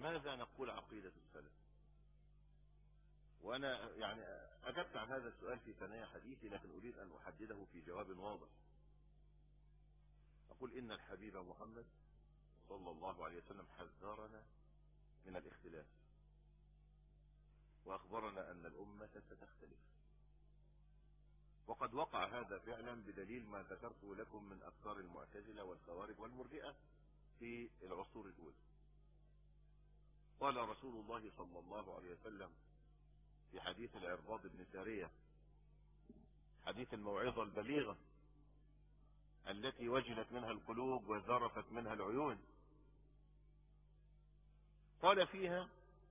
ماذا نقول عقيدة السلف وأنا يعني أجبت عن هذا السؤال في ثنايا حديثي لكن أريد أن أحدده في جواب واضح أقول إن الحبيب محمد صلى الله عليه وسلم حذرنا من الاختلاف وأخبرنا أن الأمة ستختلف وقد وقع هذا فعلا بدليل ما ذكرته لكم من أفكار المعتزلة والخوارج والمرجئة في العصور الأولى قال رسول الله صلى الله عليه وسلم في حديث العرباض بن سارية حديث الموعظة البليغة التي وجلت منها القلوب وذرفت منها العيون قال فيها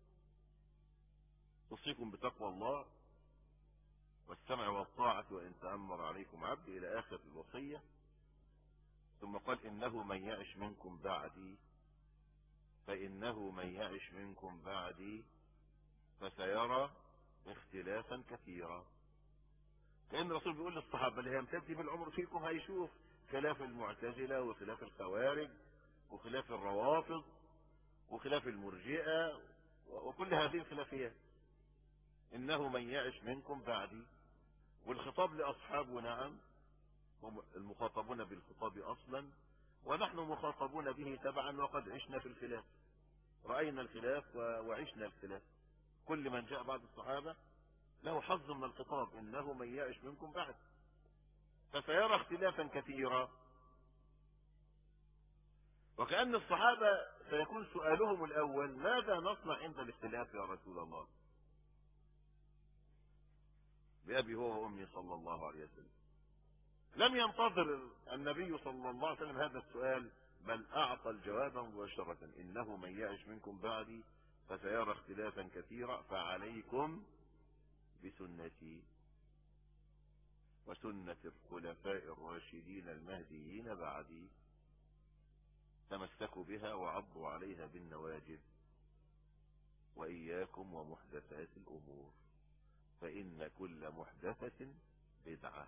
أوصيكم بتقوى الله والسمع والطاعة وإن تأمر عليكم عبد إلى آخر الوصية ثم قال إنه من يعش منكم بعدي فإنه من يعش منكم بعدي فسيرى اختلافا كثيرا كأن الرسول بيقول للصحابة اللي هيمتد بالعمر فيكم هيشوف خلاف المعتزلة وخلاف الخوارج وخلاف الروافض وخلاف المرجئة وكل هذه الخلافيات إنه من يعش منكم بعدي والخطاب لأصحابه نعم هم المخاطبون بالخطاب أصلا ونحن مخاطبون به تبعا وقد عشنا في الخلاف رأينا الخلاف وعشنا الخلاف كل من جاء بعد الصحابة له حظ من الخطاب إنه من يعش منكم بعد فسيرى اختلافا كثيرا وكأن الصحابة سيكون سؤالهم الأول ماذا نصنع عند الاختلاف يا رسول الله بأبي هو وأمي صلى الله عليه وسلم لم ينتظر النبي صلى الله عليه وسلم هذا السؤال بل أعطى الجواب مباشرة إنه من يعش منكم بعدي فسيرى اختلافا كثيرا فعليكم بسنتي وسنة الخلفاء الراشدين المهديين بعدي تمسكوا بها وعضوا عليها بالنواجذ وإياكم ومحدثات الأمور فإن كل محدثة بدعة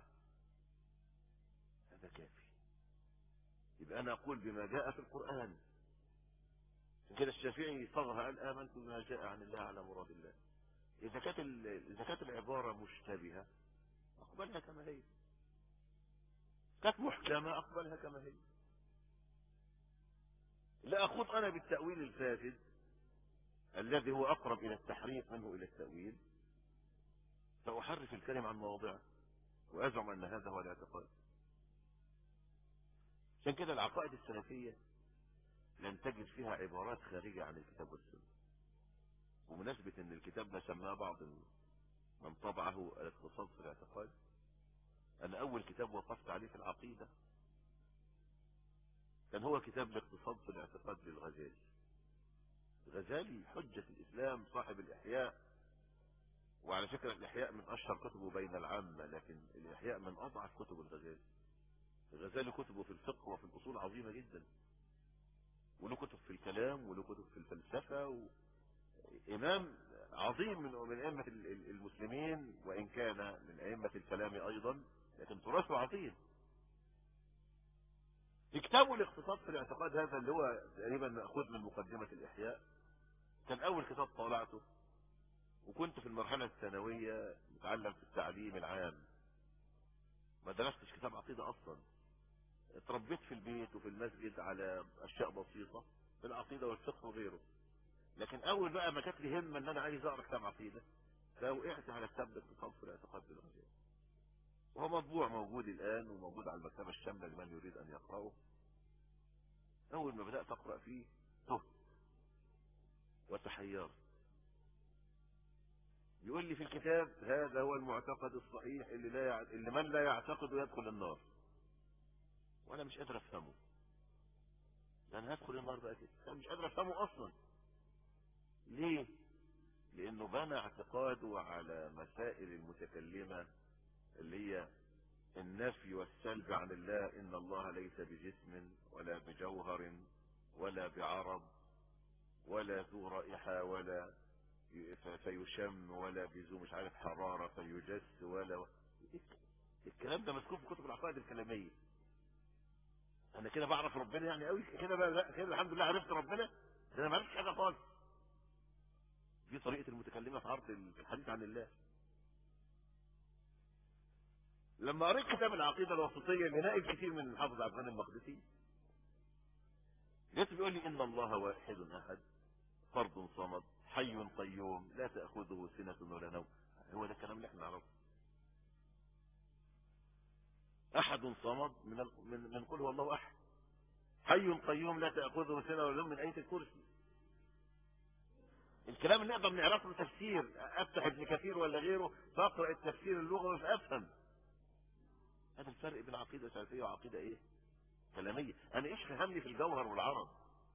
هذا كافي يبقى أنا أقول بما جاء في القرآن كده الشافعي صغها قال آمنت بما جاء عن الله على مراد الله إذا كانت إذا كانت العبارة مشتبهة أقبلها كما هي كانت محكمة أقبلها كما هي لا أخوض أنا بالتأويل الفاسد الذي هو أقرب إلى التحريف منه إلى التأويل فأحرف الكلمة عن مواضعه وأزعم أن هذا هو الاعتقاد عشان كده العقائد السلفية لن تجد فيها عبارات خارجة عن الكتاب والسنة ومناسبة ان الكتاب ده سماه بعض من طبعه الاقتصاد في الاعتقاد انا اول كتاب وقفت عليه في العقيدة كان هو كتاب الاقتصاد في الاعتقاد للغزالي الغزالي حجة الاسلام صاحب الاحياء وعلى فكرة الاحياء من اشهر كتبه بين العامة لكن الاحياء من اضعف كتب الغزالي الغزالي كتبه في الفقه وفي الاصول عظيمة جدا وله كتب في الكلام وله كتب في الفلسفة و... إمام عظيم من من أئمة المسلمين وإن كان من أئمة الكلام أيضا لكن تراثه عظيم في كتابه الاقتصاد في الاعتقاد هذا اللي هو تقريبا مأخوذ من مقدمة الإحياء كان أول كتاب طالعته وكنت في المرحلة الثانوية متعلم في التعليم العام ما درستش كتاب عقيدة أصلا اتربيت في البيت وفي المسجد على أشياء بسيطة في العقيدة والفقه وغيره لكن أول بقى ما كانت لي همة أن أنا عايز أقرأ كتاب عقيدة فوقعت على كتاب الاقتصاد في الاعتقاد بالغزالي وهو مطبوع موجود الآن وموجود على المكتبة الشاملة لمن يريد أن يقرأه أول ما بدأت أقرأ فيه تهت وتحيرت يقول لي في الكتاب هذا هو المعتقد الصحيح اللي, لا يع... اللي من لا يعتقده يدخل النار وانا مش قادر افهمه انا هدخل النار بقى كده انا مش قادر افهمه اصلا ليه لانه بنى اعتقاده على مسائل المتكلمة اللي هي النفي والسلب عن الله ان الله ليس بجسم ولا بجوهر ولا بعرض ولا ذو رائحة ولا فيشم ولا بذو مش عارف حرارة فيجس ولا الكلام ده مذكور في كتب العقائد الكلامية انا كده بعرف ربنا يعني قوي كده بقى كده الحمد لله عرفت ربنا ده انا ما عرفتش حاجه خالص دي طريقة المتكلمة في عرض الحديث عن الله لما قريت كتاب العقيدة الوسطية لنائب كتير من الحافظ عبد الغني المقدسي لقيته بيقول لي إن الله واحد أحد فرد صمد حي قيوم لا تأخذه سنة ولا نوم هو ده الكلام اللي احنا نعرفه أحد صمد من من من قل هو الله أحد حي قيوم لا تأخذه سنة ولا نوم من آية الكرسي الكلام اللي نقدر نعرفه تفسير افتح ابن كثير ولا غيره فاقرا التفسير اللغوي فافهم هذا الفرق بين عقيده سلفيه وعقيده ايه كلاميه انا ايش فهمني في الجوهر والعرب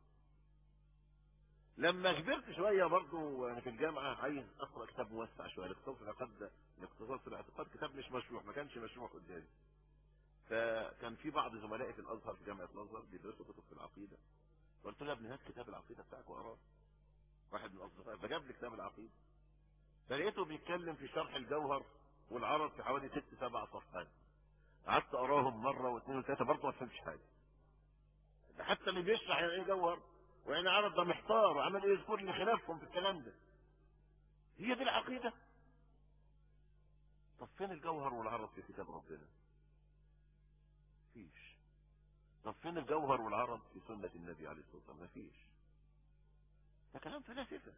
لما كبرت شويه برضه وانا في الجامعه عايز اقرا كتاب موسع شويه الاقتصاد في الاعتقاد الاقتصاد في الاعتقاد كتاب مش مشروح ما كانش مشروح قدامي فكان في بعض زملائي في الازهر في جامعه الازهر بيدرسوا كتب في العقيده قلت له يا ابني هات كتاب العقيده بتاعك واقراه واحد من اصدقائي فجاب لي كتاب العقيده فلقيته بيتكلم في شرح الجوهر والعرض في حوالي ست سبع صفحات قعدت اقراهم مره واثنين وثلاثه برضه ما فهمتش حاجه حتى اللي بيشرح يعني ايه جوهر ويعني عرض ده محتار وعمل ايه يذكر لي خلافهم في الكلام ده هي دي العقيده طب فين الجوهر والعرض في كتاب ربنا فيش طب فين الجوهر والعرض في سنه النبي عليه الصلاه والسلام مفيش ده كلام فلاسفه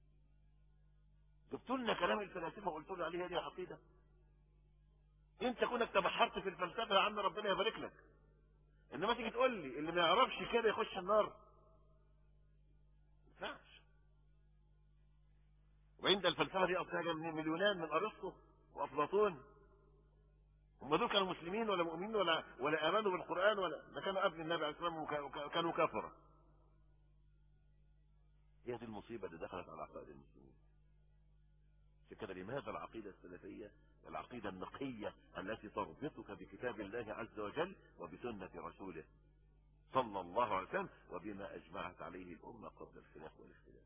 جبت لنا كلام الفلاسفه وقلت له عليه دي عقيده انت كونك تبحرت في الفلسفه يا عم ربنا يبارك لك انما تيجي تقول لي اللي ما يعرفش كده يخش النار ما ينفعش وعند الفلسفه دي اصلها من مليونان من ارسطو وافلاطون هم دول كانوا مسلمين ولا مؤمنين ولا ولا امنوا بالقران ولا ده كانوا قبل النبي عليه الصلاه والسلام كانوا كفره هي دي المصيبه اللي دخلت على عقائد المسلمين كده لماذا العقيدة السلفية العقيدة النقية التي تربطك بكتاب الله عز وجل وبسنة رسوله صلى الله عليه وسلم وبما أجمعت عليه الأمة قبل الخلاف والاختلاف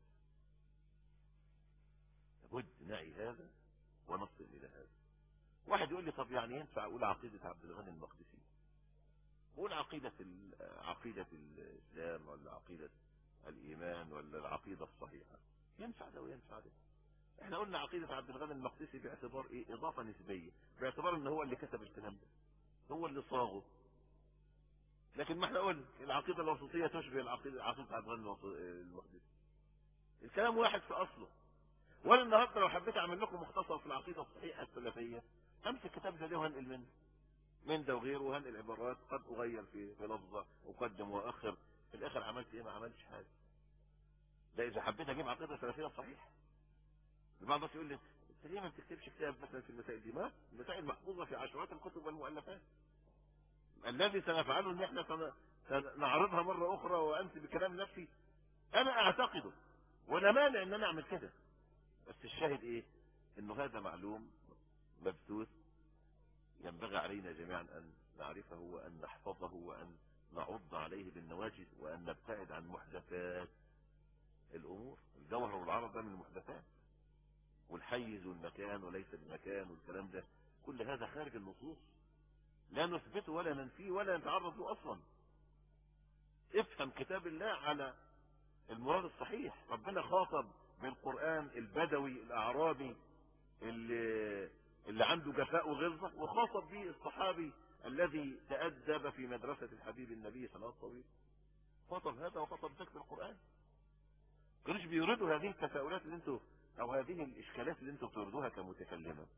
لابد نعي هذا ونصل إلى هذا واحد يقول لي طب يعني ينفع أقول عقيدة عبد الغني المقدسي قول عقيدة عقيدة الإسلام ولا عقيدة الإيمان ولا العقيدة الصحيحة ينفع ده وينفع ده احنا قلنا عقيدة عبد الغني المقدسي باعتبار ايه اضافة نسبية باعتبار ان هو اللي كتب الكلام ده هو اللي صاغه لكن ما احنا قلنا العقيدة الوسطية تشبه العقيدة عقيدة عبد الغني المقدسي الكلام واحد في اصله وانا النهارده لو حبيت اعمل لكم مختصر في العقيدة الصحيحة السلفية امسك كتاب زي ده وهنقل منه من ده وغيره وهنقل عبارات قد اغير في في لفظة اقدم واخر في الاخر عملت ايه ما عملتش حاجة ده اذا حبيت اجيب عقيدة سلفية صحيحة بعض الناس يقول لي انت ليه ما بتكتبش كتاب مثلا في المسائل دي ما المسائل محفوظه في عشرات الكتب والمؤلفات الذي سنفعله ان احنا سنعرضها مره اخرى وانت بكلام نفسي انا اعتقده ولا مانع ان انا اعمل كده بس الشاهد ايه انه هذا معلوم مبثوث ينبغي علينا جميعا ان نعرفه وان نحفظه وان نعض عليه بالنواجذ وان نبتعد عن محدثات الامور الجوهر والعرض ده من المحدثات والحيز والمكان وليس المكان والكلام ده كل هذا خارج النصوص لا نثبته ولا ننفيه ولا نتعرض له اصلا افهم كتاب الله على المراد الصحيح ربنا خاطب بالقرآن البدوي الاعرابي اللي, اللي عنده جفاء وغلظة وخاطب به الصحابي الذي تأدب في مدرسة الحبيب النبي صلى الله عليه وسلم خاطب هذا وخاطب ذاك بالقرآن كانوش بيوردوا هذه التساؤلات اللي انتوا او هذه الاشكالات اللي انتم بتوردوها كمتكلمة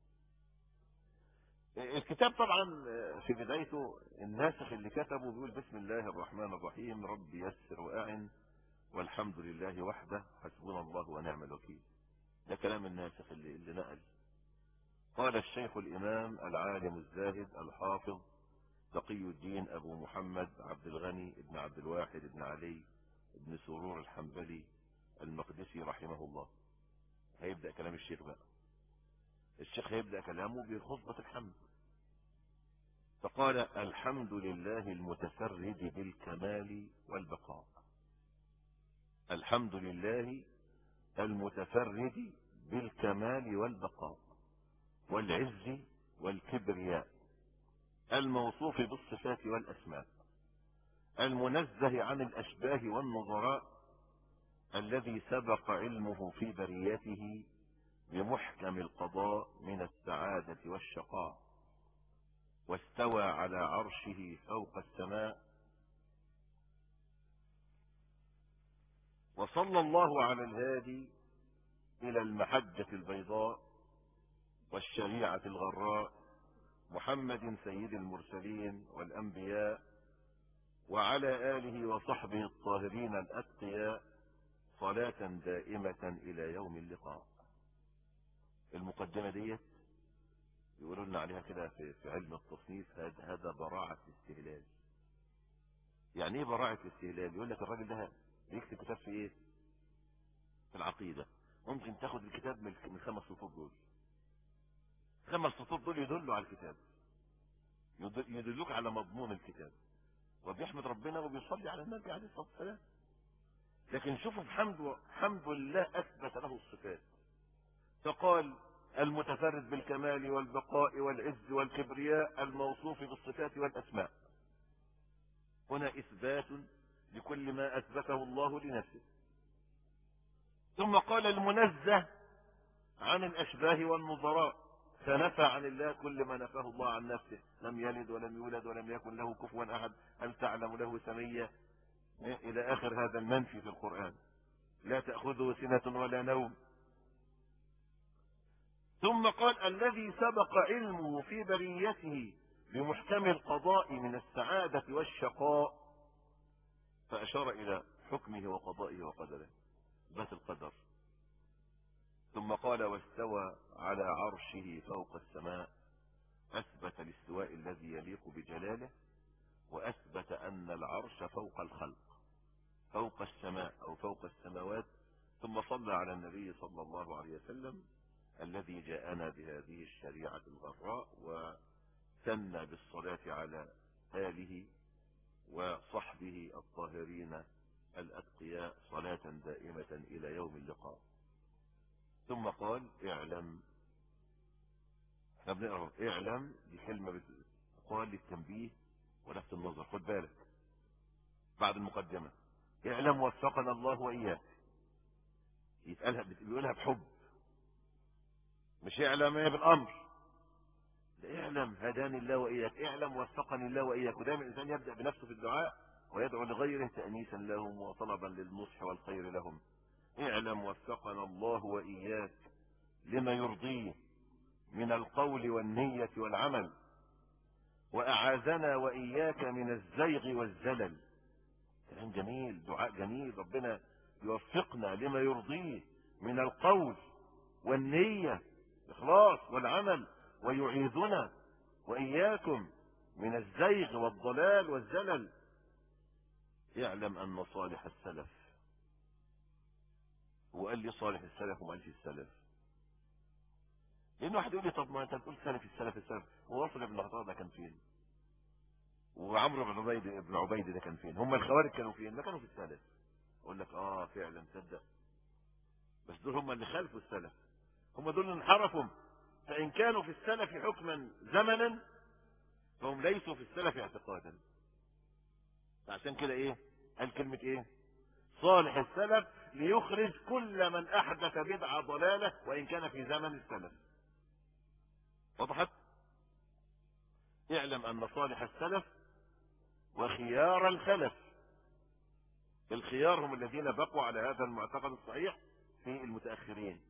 الكتاب طبعا في بدايته الناسخ اللي كتبه بيقول بسم الله الرحمن الرحيم رب يسر واعن والحمد لله وحده حسبنا الله ونعم الوكيل ده كلام الناسخ اللي, اللي نقل قال الشيخ الامام العالم الزاهد الحافظ تقي الدين ابو محمد عبد الغني ابن عبد الواحد ابن علي ابن سرور الحنبلي المقدسي رحمه الله هيبدأ كلام الشيخ بقى الشيخ هيبدأ كلامه بخطبة الحمد فقال الحمد لله المتفرد بالكمال والبقاء الحمد لله المتفرد بالكمال والبقاء والعز والكبرياء الموصوف بالصفات والأسماء المنزه عن الأشباه والنظراء الذي سبق علمه في بريته بمحكم القضاء من السعادة والشقاء واستوى على عرشه فوق السماء وصلى الله على الهادي إلى المحجة البيضاء والشريعة الغراء محمد سيد المرسلين والأنبياء وعلى آله وصحبه الطاهرين الأتقياء صلاة دائمة إلى يوم اللقاء المقدمة ديت يقولوا لنا عليها كده في, في علم التصنيف هذا براعة الاستهلال يعني ايه براعة الاستهلال يقول لك الراجل ده بيكتب كتاب في ايه في العقيدة ممكن تاخد الكتاب من خمس سطور دول خمس سطور دول يدلوا على الكتاب يدلوك على مضمون الكتاب وبيحمد ربنا وبيصلي على النبي عليه الصلاة والسلام لكن شوفوا بحمد حمد الله أثبت له الصفات فقال المتفرد بالكمال والبقاء والعز والكبرياء الموصوف بالصفات والأسماء هنا إثبات لكل ما أثبته الله لنفسه ثم قال المنزه عن الأشباه والنظراء فنفى عن الله كل ما نفاه الله عن نفسه لم يلد ولم يولد ولم يكن له كفوا أحد هل تعلم له سمية إلى آخر هذا المنفي في القرآن لا تأخذه سنة ولا نوم ثم قال الذي سبق علمه في بريته بمحكم القضاء من السعادة والشقاء فأشار إلى حكمه وقضائه وقدره بات القدر ثم قال واستوى على عرشه فوق السماء أثبت الاستواء الذي يليق بجلاله وأثبت أن العرش فوق الخلق فوق السماء أو فوق السماوات ثم صلى على النبي صلى الله عليه وسلم الذي جاءنا بهذه الشريعة الغراء وثنى بالصلاة على آله وصحبه الطاهرين الأتقياء صلاة دائمة إلى يوم اللقاء ثم قال اعلم احنا بنقرا اعلم دي كلمة قال للتنبيه ولفت النظر خد بالك بعد المقدمة اعلم وفقنا الله وإياك يتقالها بيقولها بحب مش اعلم ايه بالامر اعلم هداني الله واياك اعلم وفقني الله واياك ودايما الانسان يبدا بنفسه في الدعاء ويدعو لغيره تانيسا لهم وطلبا للنصح والخير لهم اعلم وفقنا الله واياك لما يرضيه من القول والنية والعمل وأعاذنا وإياك من الزيغ والزلل كلام جميل دعاء جميل ربنا يوفقنا لما يرضيه من القول والنية الإخلاص والعمل ويعيذنا وإياكم من الزيغ والضلال والزلل يعلم أن صالح السلف وقال لي صالح السلف وما قالش السلف لأن واحد يقول لي طب ما أنت تقول سلف السلف السلف وواصل ابن عطاء ده كان فين وعمرو بن عبيد ابن عبيد ده كان فين هم الخوارج كانوا فين ما كانوا في السلف اقول لك اه فعلا تصدق بس دول هم اللي خالفوا السلف هم دول اللي انحرفوا فإن كانوا في السلف حكما زمنا فهم ليسوا في السلف اعتقادا فعشان كده ايه قال كلمة ايه صالح السلف ليخرج كل من احدث بدعة ضلالة وان كان في زمن السلف وضحت اعلم ان صالح السلف وخيار الخلف الخيار هم الذين بقوا على هذا المعتقد الصحيح في المتأخرين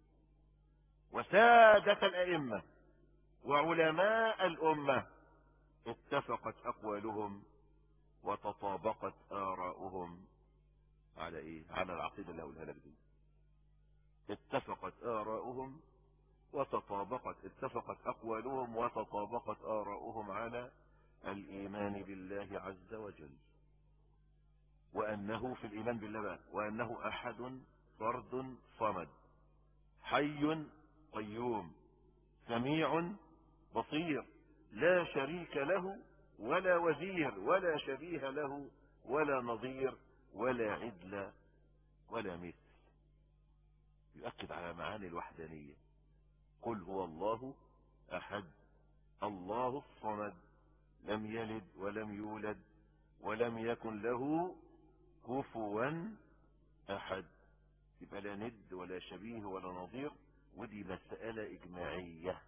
وسادة الأئمة وعلماء الأمة اتفقت أقوالهم وتطابقت آراؤهم على إيه؟ على العقيدة اللي هقولها لك دي اتفقت آراؤهم وتطابقت اتفقت أقوالهم وتطابقت آراؤهم على الإيمان بالله عز وجل وأنه في الإيمان بالله بقى وأنه أحد فرد صمد حي قيوم سميع بصير لا شريك له ولا وزير ولا شبيه له ولا نظير ولا عدل ولا مثل يؤكد على معاني الوحدانية قل هو الله أحد الله الصمد لم يلد ولم يولد ولم يكن له كفوا أحد يبقى لا ند ولا شبيه ولا نظير ودي مسألة إجماعية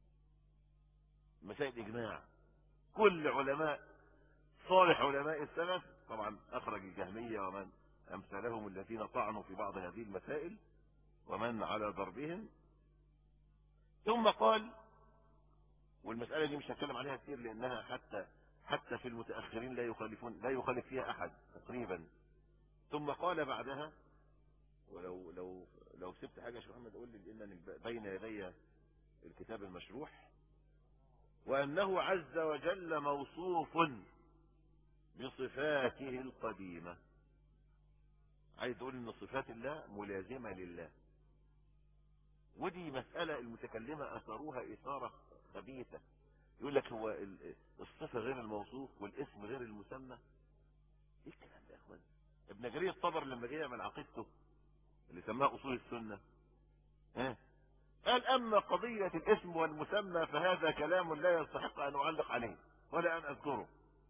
مسائل إجماع كل علماء صالح علماء السلف طبعا أخرج الجهمية ومن أمثالهم الذين طعنوا في بعض هذه المسائل ومن على ضربهم ثم قال والمسألة دي مش هتكلم عليها كتير لأنها حتى حتى في المتأخرين لا يخالفون لا يخالف فيها أحد تقريبا ثم قال بعدها ولو لو لو سبت حاجة يا شيخ محمد قول لي لأن بين يدي الكتاب المشروح وأنه عز وجل موصوف بصفاته القديمة عايز تقول ان صفات الله ملازمة لله ودي مسألة المتكلمة أثروها إثارة خبيثة يقول لك هو الصفة غير الموصوف والاسم غير المسمى ايه الكلام ده يا اخوان ابن جرير الطبر لما جه يعمل عقيدته اللي سماها اصول السنة ها قال اما قضية الاسم والمسمى فهذا كلام لا يستحق ان اعلق عليه ولا ان اذكره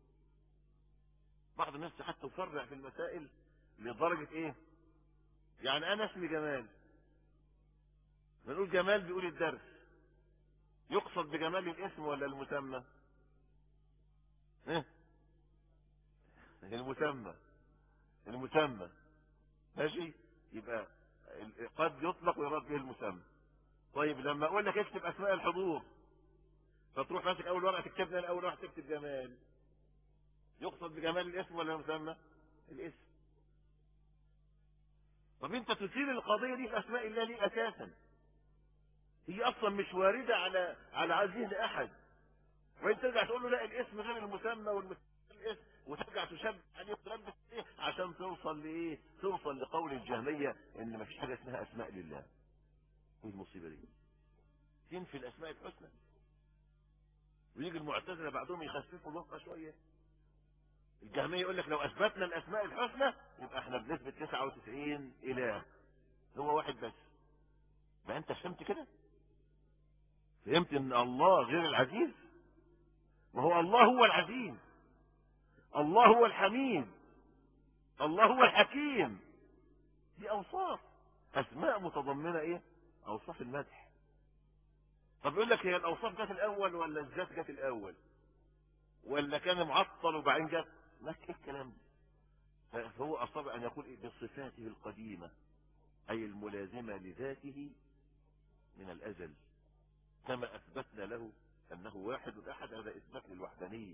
بعض الناس حتى تفرع في المسائل لدرجة ايه يعني انا اسمي جمال بنقول جمال بيقول الدرس يقصد بجمال الاسم ولا المسمى ايه المسمى المسمى ماشي يبقى قد يطلق ويراد به المسمى طيب لما اقول لك اكتب اسماء الحضور فتروح ماسك اول ورقه تكتب لنا اول ورقه تكتب جمال يقصد بجمال الاسم ولا المسمى الاسم طب انت تثير القضيه دي في اسماء الله ليه اساسا هي اصلا مش وارده على على ذهن احد وانت ترجع تقول له لا الاسم غير المسمى والمسمى الاسم وترجع تشبه عليه وتلبس ايه عشان توصل لايه توصل لقول الجهميه ان مفيش حاجه اسمها اسماء لله ايه المصيبه دي تنفي الاسماء الحسنى ويجي المعتزله بعدهم يخففوا الوقت شويه الجهميه يقول لك لو اثبتنا الاسماء الحسنى يبقى احنا بنسبه 99 اله هو واحد بس ما انت فهمت كده فهمت ان الله غير العزيز ما هو الله هو العزيز الله هو الحميد الله هو الحكيم دي اوصاف اسماء متضمنه ايه اوصاف المدح طب يقول لك هي الاوصاف جت الاول ولا الذات جت الاول ولا كان معطل وبعدين جت ما ايه الكلام ده فهو اصاب ان يقول إيه بصفاته القديمه اي الملازمه لذاته من الازل كما اثبتنا له انه واحد احد هذا اثبات للوحدانيه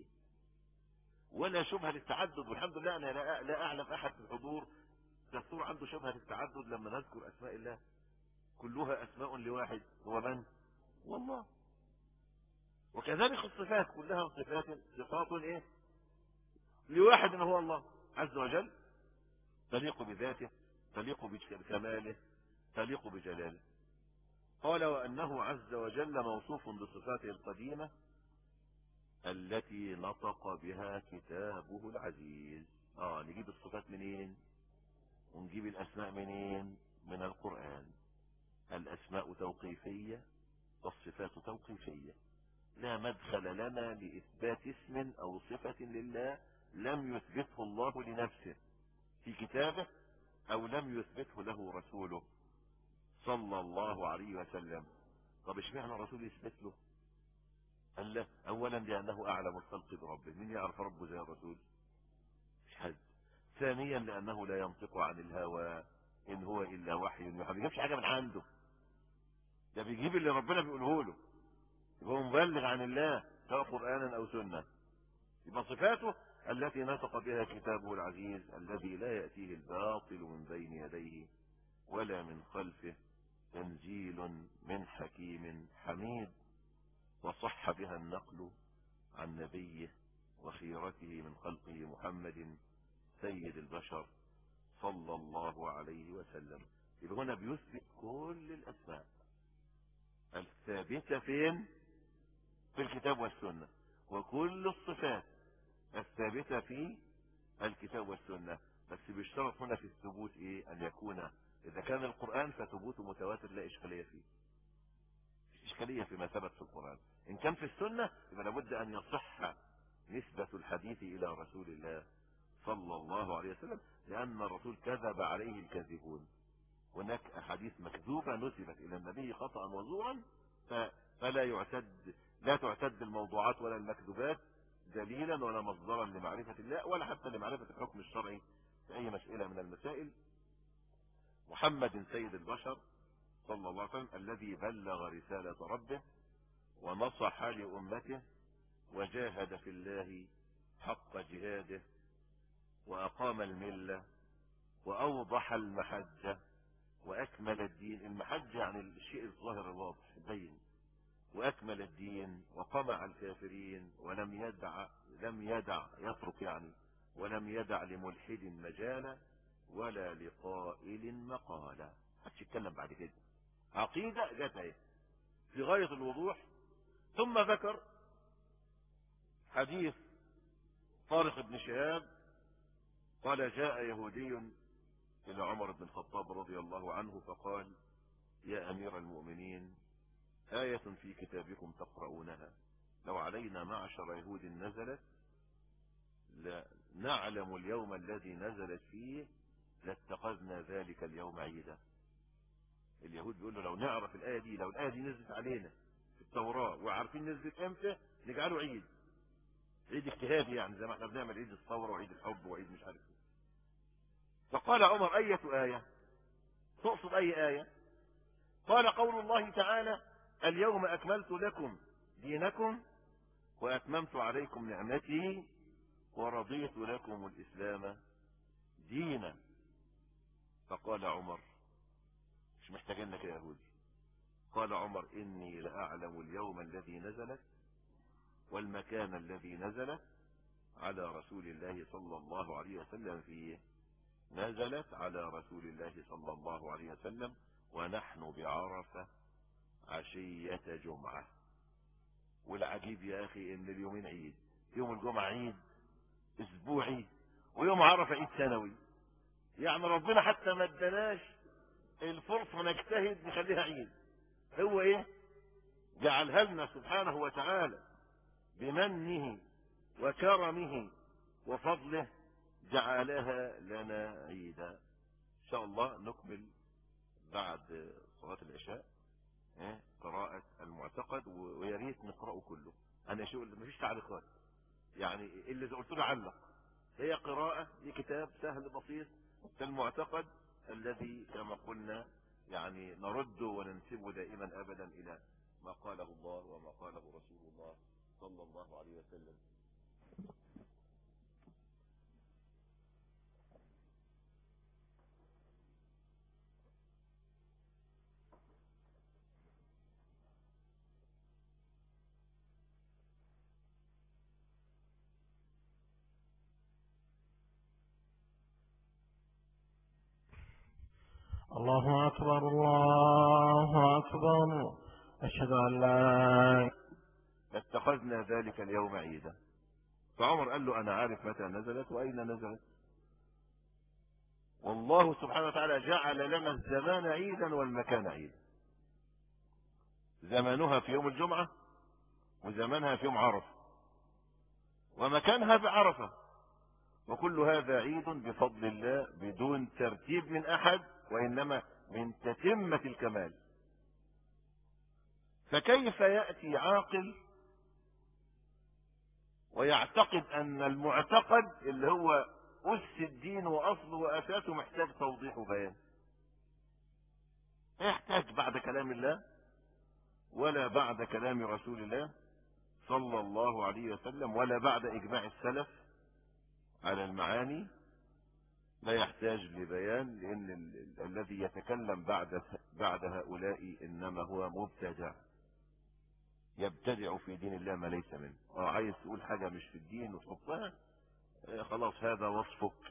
ولا شبهه للتعدد والحمد لله انا لا, لا اعلم احد في الحضور تذكر عنده شبهه للتعدد لما نذكر اسماء الله كلها اسماء لواحد هو من والله وكذلك الصفات كلها صفات صفات ايه لواحد هو الله عز وجل تليق بذاته تليق بكماله تليق بجلاله قال وأنه عز وجل موصوف بصفاته القديمة التي نطق بها كتابه العزيز اه نجيب الصفات منين ونجيب الأسماء منين من القرآن الأسماء توقيفية والصفات توقيفية لا مدخل لنا لإثبات اسم أو صفة لله لم يثبته الله لنفسه في كتابه أو لم يثبته له رسوله صلى الله عليه وسلم طب اشمعنى الرسول يثبت له قال له اولا لانه اعلم الخلق بربه مين يعرف ربه زي الرسول مش حد ثانيا لانه لا ينطق عن الهوى ان هو الا وحي يوحى ما بيجيبش حاجه من عنده ده بيجيب اللي ربنا بيقوله له يبقى هو مبلغ عن الله سواء قرانا او سنه يبقى صفاته التي نطق بها كتابه العزيز الذي لا ياتيه الباطل من بين يديه ولا من خلفه تنزيل من حكيم حميد وصح بها النقل عن نبيه وخيرته من خلقه محمد سيد البشر صلى الله عليه وسلم يبقى هنا بيثبت كل الاسماء الثابته فين في الكتاب والسنه وكل الصفات الثابته في الكتاب والسنه بس بيشترط هنا في الثبوت ايه ان يكون إذا كان القرآن فثبوته متواتر لا إشكالية فيه مش إشكالية فيما ثبت في القرآن إن كان في السنة يبقى لابد أن يصح نسبة الحديث إلى رسول الله صلى الله عليه وسلم لأن الرسول كذب عليه الكاذبون هناك أحاديث مكذوبة نسبت إلى النبي خطأ وزورا فلا يعتد لا تعتد الموضوعات ولا المكذوبات دليلا ولا مصدرا لمعرفة الله ولا حتى لمعرفة الحكم الشرعي في أي مسألة من المسائل محمد سيد البشر صلى الله عليه وسلم الذي بلغ رسالة ربه ونصح لأمته وجاهد في الله حق جهاده وأقام الملة وأوضح المحجة وأكمل الدين المحجة يعني الشيء الظاهر الواضح البين وأكمل الدين وقمع الكافرين ولم يدع لم يدع يترك يعني ولم يدع لملحد مجالا ولا لقائل مقالا محدش يتكلم بعد كده عقيدة جت اهي في غاية الوضوح ثم ذكر حديث طارق بن شهاب قال جاء يهودي إلى عمر بن الخطاب رضي الله عنه فقال يا أمير المؤمنين آية في كتابكم تقرؤونها لو علينا معشر يهود نزلت نعلم اليوم الذي نزلت فيه لاتخذنا ذلك اليوم عيدا اليهود بيقولوا لو نعرف الآية دي لو الآية دي نزلت علينا في التوراة وعارفين نزلت امتى نجعله عيد عيد اجتهادي يعني زي ما احنا بنعمل عيد الثورة وعيد الحب وعيد مش عارف ايه فقال عمر أية آية تقصد أي آية قال قول الله تعالى اليوم أكملت لكم دينكم وأتممت عليكم نعمتي ورضيت لكم الإسلام دينا فقال عمر مش محتاجين لك يا يهودي قال عمر إني لأعلم اليوم الذي نزلت والمكان الذي نزلت على رسول الله صلى الله عليه وسلم فيه نزلت على رسول الله صلى الله عليه وسلم ونحن بعرفة عشية جمعة والعجيب يا أخي إن اليومين عيد يوم الجمعة عيد أسبوعي ويوم عرفة عيد سنوي يعني ربنا حتى ما ادناش الفرصة نجتهد نخليها عيد هو ايه جعلها لنا سبحانه وتعالى بمنه وكرمه وفضله جعلها لنا عيدا ان شاء الله نكمل بعد صلاة العشاء قراءة المعتقد ويا ريت نقرأه كله انا شو مفيش تعليقات يعني اللي قلت له علق هي قراءة لكتاب سهل بسيط كالمعتقد الذي كما قلنا يعني نرد وننسبه دائما ابدا الى ما قاله الله وما قاله رسول الله صلى الله عليه وسلم الله أكبر الله أكبر أشهد أن لا اتخذنا ذلك اليوم عيدا فعمر قال له أنا عارف متى نزلت وأين نزلت والله سبحانه وتعالى جعل لنا الزمان عيدا والمكان عيدا زمانها في يوم الجمعة وزمانها في يوم عرفة ومكانها بعرفة وكل هذا عيد بفضل الله بدون ترتيب من أحد وإنما من تتمة الكمال فكيف يأتي عاقل ويعتقد أن المعتقد اللي هو أس الدين وأصله وأساسه محتاج توضيح وبيان يحتاج بعد كلام الله ولا بعد كلام رسول الله صلى الله عليه وسلم ولا بعد إجماع السلف على المعاني لا يحتاج لبيان لأن ال الذي يتكلم بعد بعد هؤلاء إنما هو مبتدع يبتدع في دين الله ما ليس منه اه عايز تقول حاجة مش في الدين وتحطها اه خلاص هذا وصفك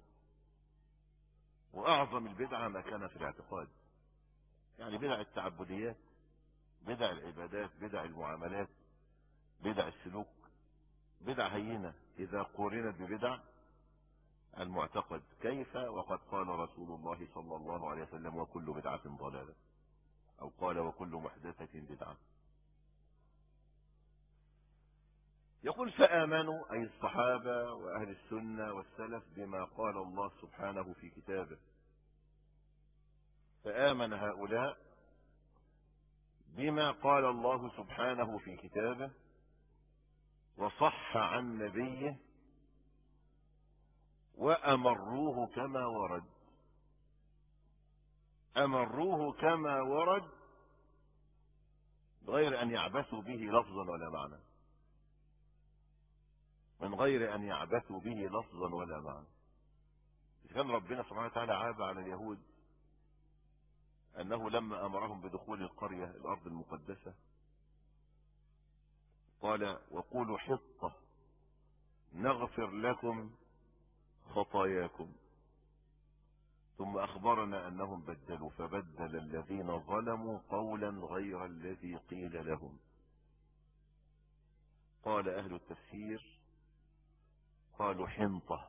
وأعظم البدعة ما كان في الاعتقاد يعني بدع التعبديات بدع العبادات بدع المعاملات بدع السلوك بدع هينة إذا قورنت ببدع المعتقد كيف وقد قال رسول الله صلى الله عليه وسلم وكل بدعة ضلالة أو قال وكل محدثة بدعة يقول فآمنوا أي الصحابة وأهل السنة والسلف بما قال الله سبحانه في كتابه فآمن هؤلاء بما قال الله سبحانه في كتابه وصح عن نبيه وأمروه كما ورد أمروه كما ورد بغير أن يعبثوا به لفظا ولا معنى من غير أن يعبثوا به لفظا ولا معنى إذا كان ربنا سبحانه وتعالى عاب على اليهود أنه لما أمرهم بدخول القرية الأرض المقدسة قال وقولوا حطة نغفر لكم خطاياكم ثم أخبرنا أنهم بدلوا فبدل الذين ظلموا قولا غير الذي قيل لهم قال أهل التفسير قالوا حنطة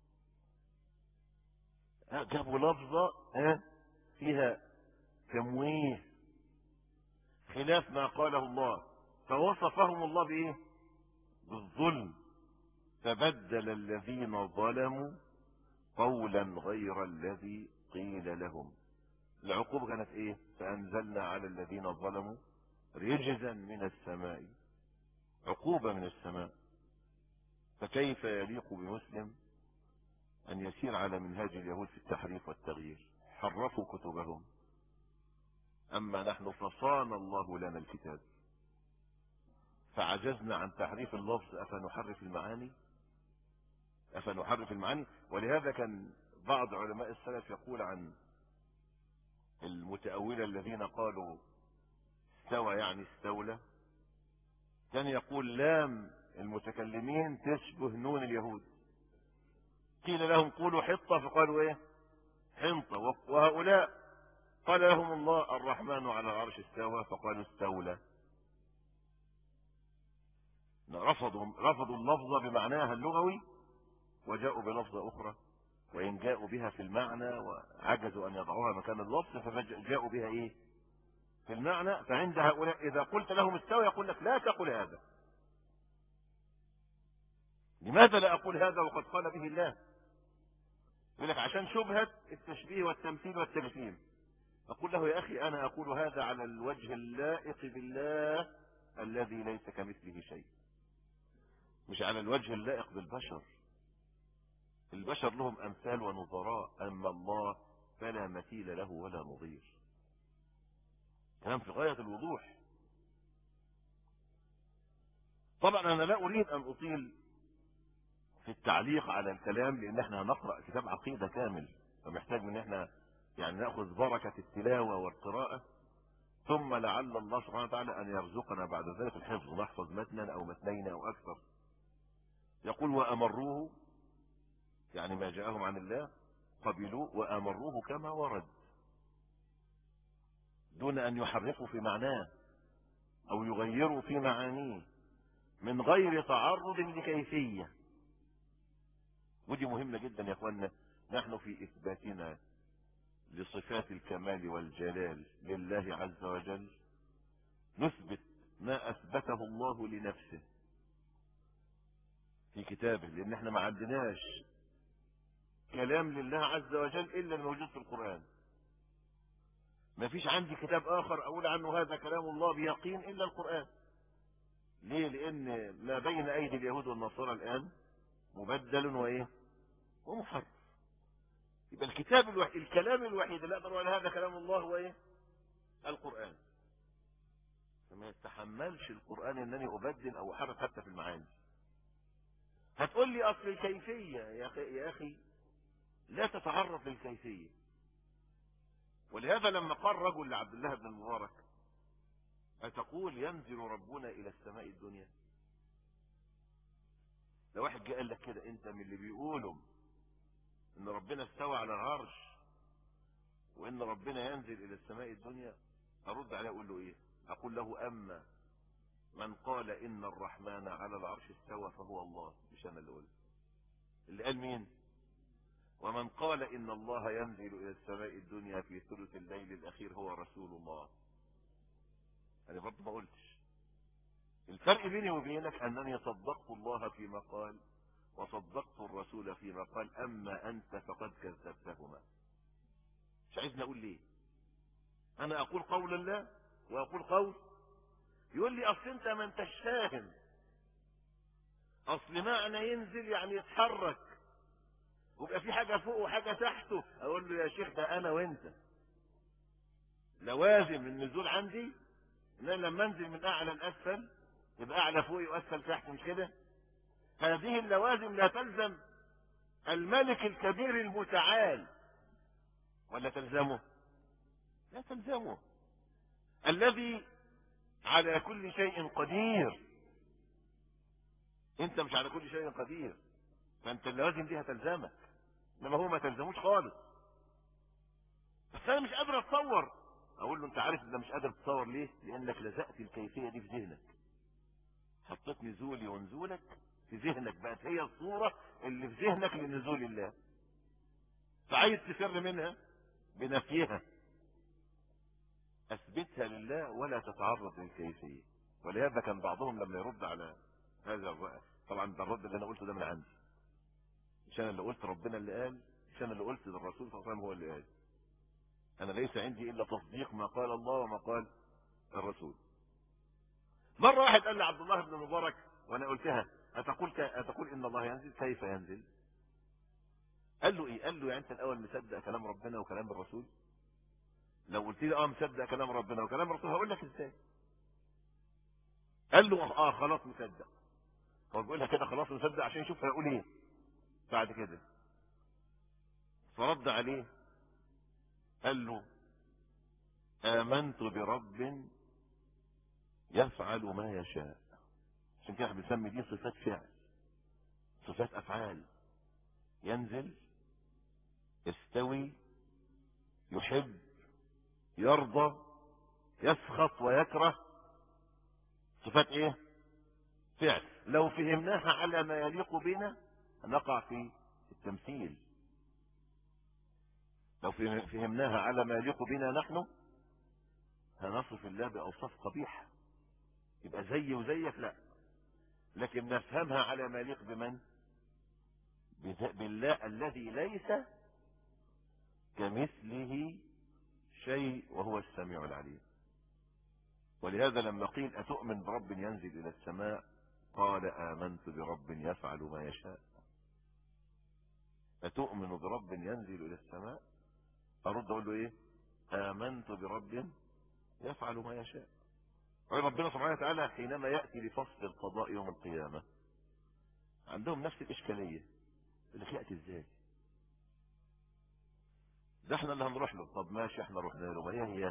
جابوا لفظة فيها تمويه خلاف ما قاله الله فوصفهم الله بإيه بالظلم فبدل الذين ظلموا قولا غير الذي قيل لهم العقوبة كانت ايه فانزلنا على الذين ظلموا رجزا من السماء عقوبة من السماء فكيف يليق بمسلم ان يسير على منهاج اليهود في التحريف والتغيير حرفوا كتبهم اما نحن فصان الله لنا الكتاب فعجزنا عن تحريف اللفظ افنحرف المعاني أفنحرف المعاني ولهذا كان بعض علماء السلف يقول عن المتأولة الذين قالوا استوى يعني استولى كان يقول لام المتكلمين تشبه نون اليهود قيل لهم قولوا حطة فقالوا ايه حنطة وهؤلاء قال لهم الله الرحمن على العرش استوى فقالوا استولى رفضوا رفضوا اللفظ بمعناها اللغوي وجاءوا بلفظة أخرى وإن جاءوا بها في المعنى وعجزوا أن يضعوها مكان اللفظ فجاءوا بها إيه في المعنى فعند هؤلاء إذا قلت لهم استوى يقول لك لا تقل هذا لماذا لا أقول هذا وقد قال به الله يقول لك عشان شبهة التشبيه والتمثيل والتجسيم أقول له يا أخي أنا أقول هذا على الوجه اللائق بالله الذي ليس كمثله شيء مش على الوجه اللائق بالبشر البشر لهم أمثال ونظراء أما الله فلا مثيل له ولا نظير كلام في غاية الوضوح طبعا أنا لا أريد أن أطيل في التعليق على الكلام لأن احنا هنقرأ كتاب عقيدة كامل فمحتاج من احنا يعني نأخذ بركة التلاوة والقراءة ثم لعل الله سبحانه وتعالى أن يرزقنا بعد ذلك الحفظ نحفظ متنا أو متنين أو أكثر يقول وأمروه يعني ما جاءهم عن الله قبلوه وأمروه كما ورد دون أن يحرفوا في معناه أو يغيروا في معانيه من غير تعرض لكيفية ودي مهمة جدا يا أخوانا نحن في إثباتنا لصفات الكمال والجلال لله عز وجل نثبت ما أثبته الله لنفسه في كتابه لأن احنا ما عندناش كلام لله عز وجل إلا الموجود في القرآن ما فيش عندي كتاب آخر أقول عنه هذا كلام الله بيقين إلا القرآن ليه لأن ما بين أيدي اليهود والنصارى الآن مبدل وإيه ومحرف يبقى الكتاب الوحيد الكلام الوحيد اللي أقدر أقول هذا كلام الله هو إيه القرآن فما يتحملش القرآن أنني أبدل أو أحرف حتى في المعاني هتقول لي أصل الكيفية يا أخي, يا أخي لا تتعرض للكيفية ولهذا لما قال رجل لعبد الله بن المبارك أتقول ينزل ربنا إلى السماء الدنيا لو واحد جاء قال لك كده انت من اللي بيقولوا ان ربنا استوى على العرش وان ربنا ينزل الى السماء الدنيا ارد عليه اقول له ايه اقول له اما من قال ان الرحمن على العرش استوى فهو الله مش انا اللي قلت اللي قال مين ومن قال إن الله ينزل إلى السماء الدنيا في ثلث الليل الأخير هو رسول الله أنا برضه ما قلتش الفرق بيني وبينك أنني صدقت الله فيما قال وصدقت الرسول فيما قال أما أنت فقد كذبتهما مش عايزني أقول ليه انا اقول قول الله واقول قول يقول لي اصل انت ما انتش فاهم اصل معنى ينزل يعني يتحرك ويبقى في حاجه فوق وحاجه تحته اقول له يا شيخ ده انا وانت لوازم النزول عندي ان انا لما انزل من اعلى لاسفل يبقى اعلى فوقي واسفل تحت مش كده هذه اللوازم لا تلزم الملك الكبير المتعال ولا تلزمه لا تلزمه الذي على كل شيء قدير انت مش على كل شيء قدير فانت اللوازم دي هتلزمك انما هو ما تلزموش خالص بس انا مش قادر اتصور اقول له انت عارف انت مش قادر تتصور ليه لانك لزقت الكيفيه دي في ذهنك حطيت نزولي ونزولك في ذهنك بقت هي الصوره اللي في ذهنك لنزول الله فعايز تفر منها بنفيها اثبتها لله ولا تتعرض للكيفيه ولهذا كان بعضهم لما يرد على هذا الرأي طبعا ده الرد اللي انا قلته ده من عندي مش انا اللي قلت ربنا اللي قال مش انا اللي قلت ده الرسول صلى الله عليه وسلم هو اللي قال انا ليس عندي الا تصديق ما قال الله وما قال الرسول مره واحد قال لي عبد الله بن مبارك وانا قلتها اتقول ك... اتقول ان الله ينزل كيف ينزل قال له ايه قال له يعني انت الاول مصدق كلام ربنا وكلام الرسول لو قلت لي اه مصدق كلام ربنا وكلام الرسول هقول لك ازاي قال له اه خلاص مصدق هو بيقولها كده خلاص مصدق عشان يشوف هيقول ايه بعد كده فرد عليه قال له آمنت برب يفعل ما يشاء عشان كده احنا بنسمي دي صفات فعل صفات أفعال ينزل يستوي يحب يرضى يسخط ويكره صفات ايه فعل لو فهمناها على ما يليق بنا نقع في التمثيل لو فهمناها على ما يليق بنا نحن هنصف الله بأوصاف قبيحة يبقى زي وزيك لا لكن نفهمها على ما يليق بمن بالله الذي ليس كمثله شيء وهو السميع العليم ولهذا لما قيل أتؤمن برب ينزل إلى السماء قال آمنت برب يفعل ما يشاء أتؤمن برب ينزل إلى السماء أرد أقول له إيه آمنت برب يفعل ما يشاء ربنا سبحانه وتعالى حينما يأتي لفصل القضاء يوم القيامة عندهم نفس الإشكالية اللي يأتي إزاي ده احنا اللي هنروح له طب ماشي احنا رحنا له ما هي هي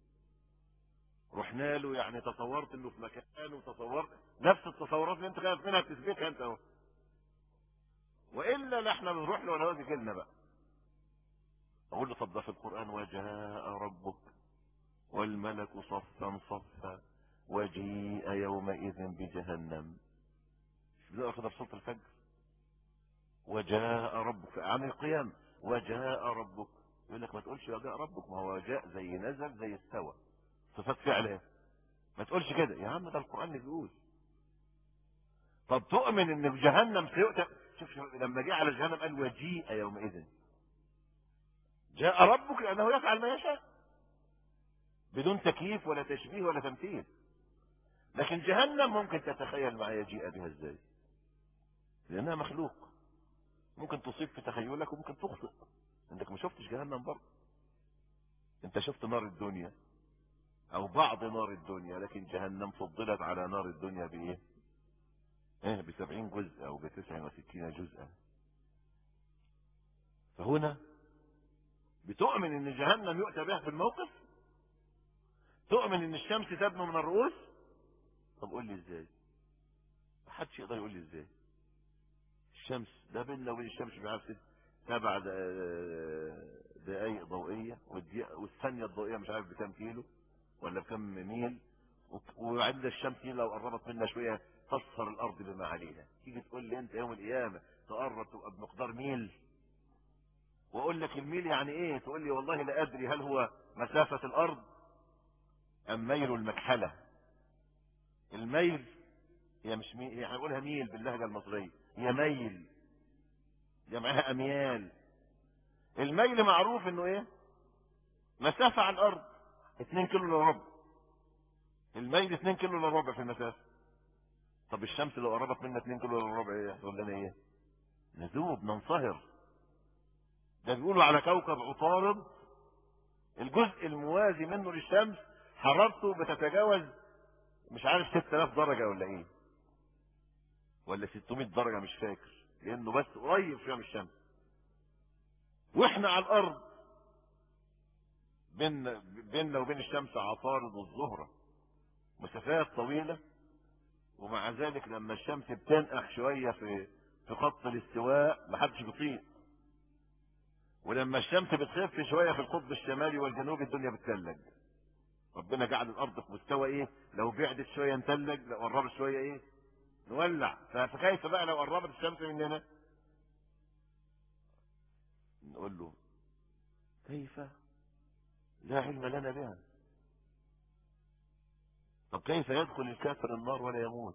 رحنا له يعني تصورت انه في مكان وتصورت نفس التصورات اللي انت خايف منها بتثبتها انت اهو والا لا احنا بنروح له ولا هو بيجي لنا بقى اقول له طب ده في القران وجاء ربك والملك صفا صفا وجيء يومئذ بجهنم مش بنقرا كده في سوره الفجر وجاء ربك عن القيام وجاء ربك يقول لك ما تقولش وجاء ربك ما هو جاء زي نزل زي استوى صفات فعل ايه ما تقولش كده يا عم ده القران اللي بيقول طب تؤمن ان في جهنم سيؤتى شوف, شوف لما جه على جهنم قال وجيء يومئذ جاء ربك لانه يفعل ما يشاء بدون تكييف ولا تشبيه ولا تمثيل لكن جهنم ممكن تتخيل معايا جيء بها ازاي لانها مخلوق ممكن تصيب في تخيلك وممكن تخطئ انك ما شفتش جهنم برضه انت شفت نار الدنيا او بعض نار الدنيا لكن جهنم فضلت على نار الدنيا بايه ايه بسبعين جزء او بتسع وستين جزءا فهنا بتؤمن ان جهنم يؤتى بها في الموقف تؤمن ان الشمس تدنو من الرؤوس طب قول لي ازاي محدش يقدر يقول لي ازاي الشمس ده بيننا وبين الشمس مش عارف سبع دقايق ضوئيه والثانيه الضوئيه مش عارف بكام كيلو ولا بكم ميل وعند الشمس دي لو قربت منا شويه تصهر الارض بما عليها تيجي تقول لي انت يوم القيامه تقرب تبقى بمقدار ميل واقول لك الميل يعني ايه تقول لي والله لا ادري هل هو مسافه الارض ام ميل المكحله الميل هي مش ميل هي هنقولها ميل باللهجه المصريه هي ميل جمعها اميال الميل معروف انه ايه مسافه على الارض 2 كيلو الا ربع الميل 2 كيلو الا ربع في المسافه طب الشمس لو قربت منا 2 كيلو الا ربع ايه يحصل لنا ايه نذوب ننصهر ده بيقولوا على كوكب عطارد الجزء الموازي منه للشمس حرارته بتتجاوز مش عارف 6000 درجة ولا ايه ولا 600 درجة مش فاكر لانه بس قريب شويه من الشمس واحنا على الارض بيننا بيننا وبين الشمس عطارد والزهرة مسافات طويلة ومع ذلك لما الشمس بتنقح شوية في في خط الاستواء محدش بيطيق ولما الشمس بتخف شوية في القطب الشمالي والجنوبي الدنيا بتتلج ربنا جعل الارض في مستوى ايه لو بعدت شوية نتلج لو قربت شوية ايه نولع فكيف بقى لو قربت الشمس مننا نقول له كيف لا علم لنا بها طب كيف يدخل الكافر النار ولا يموت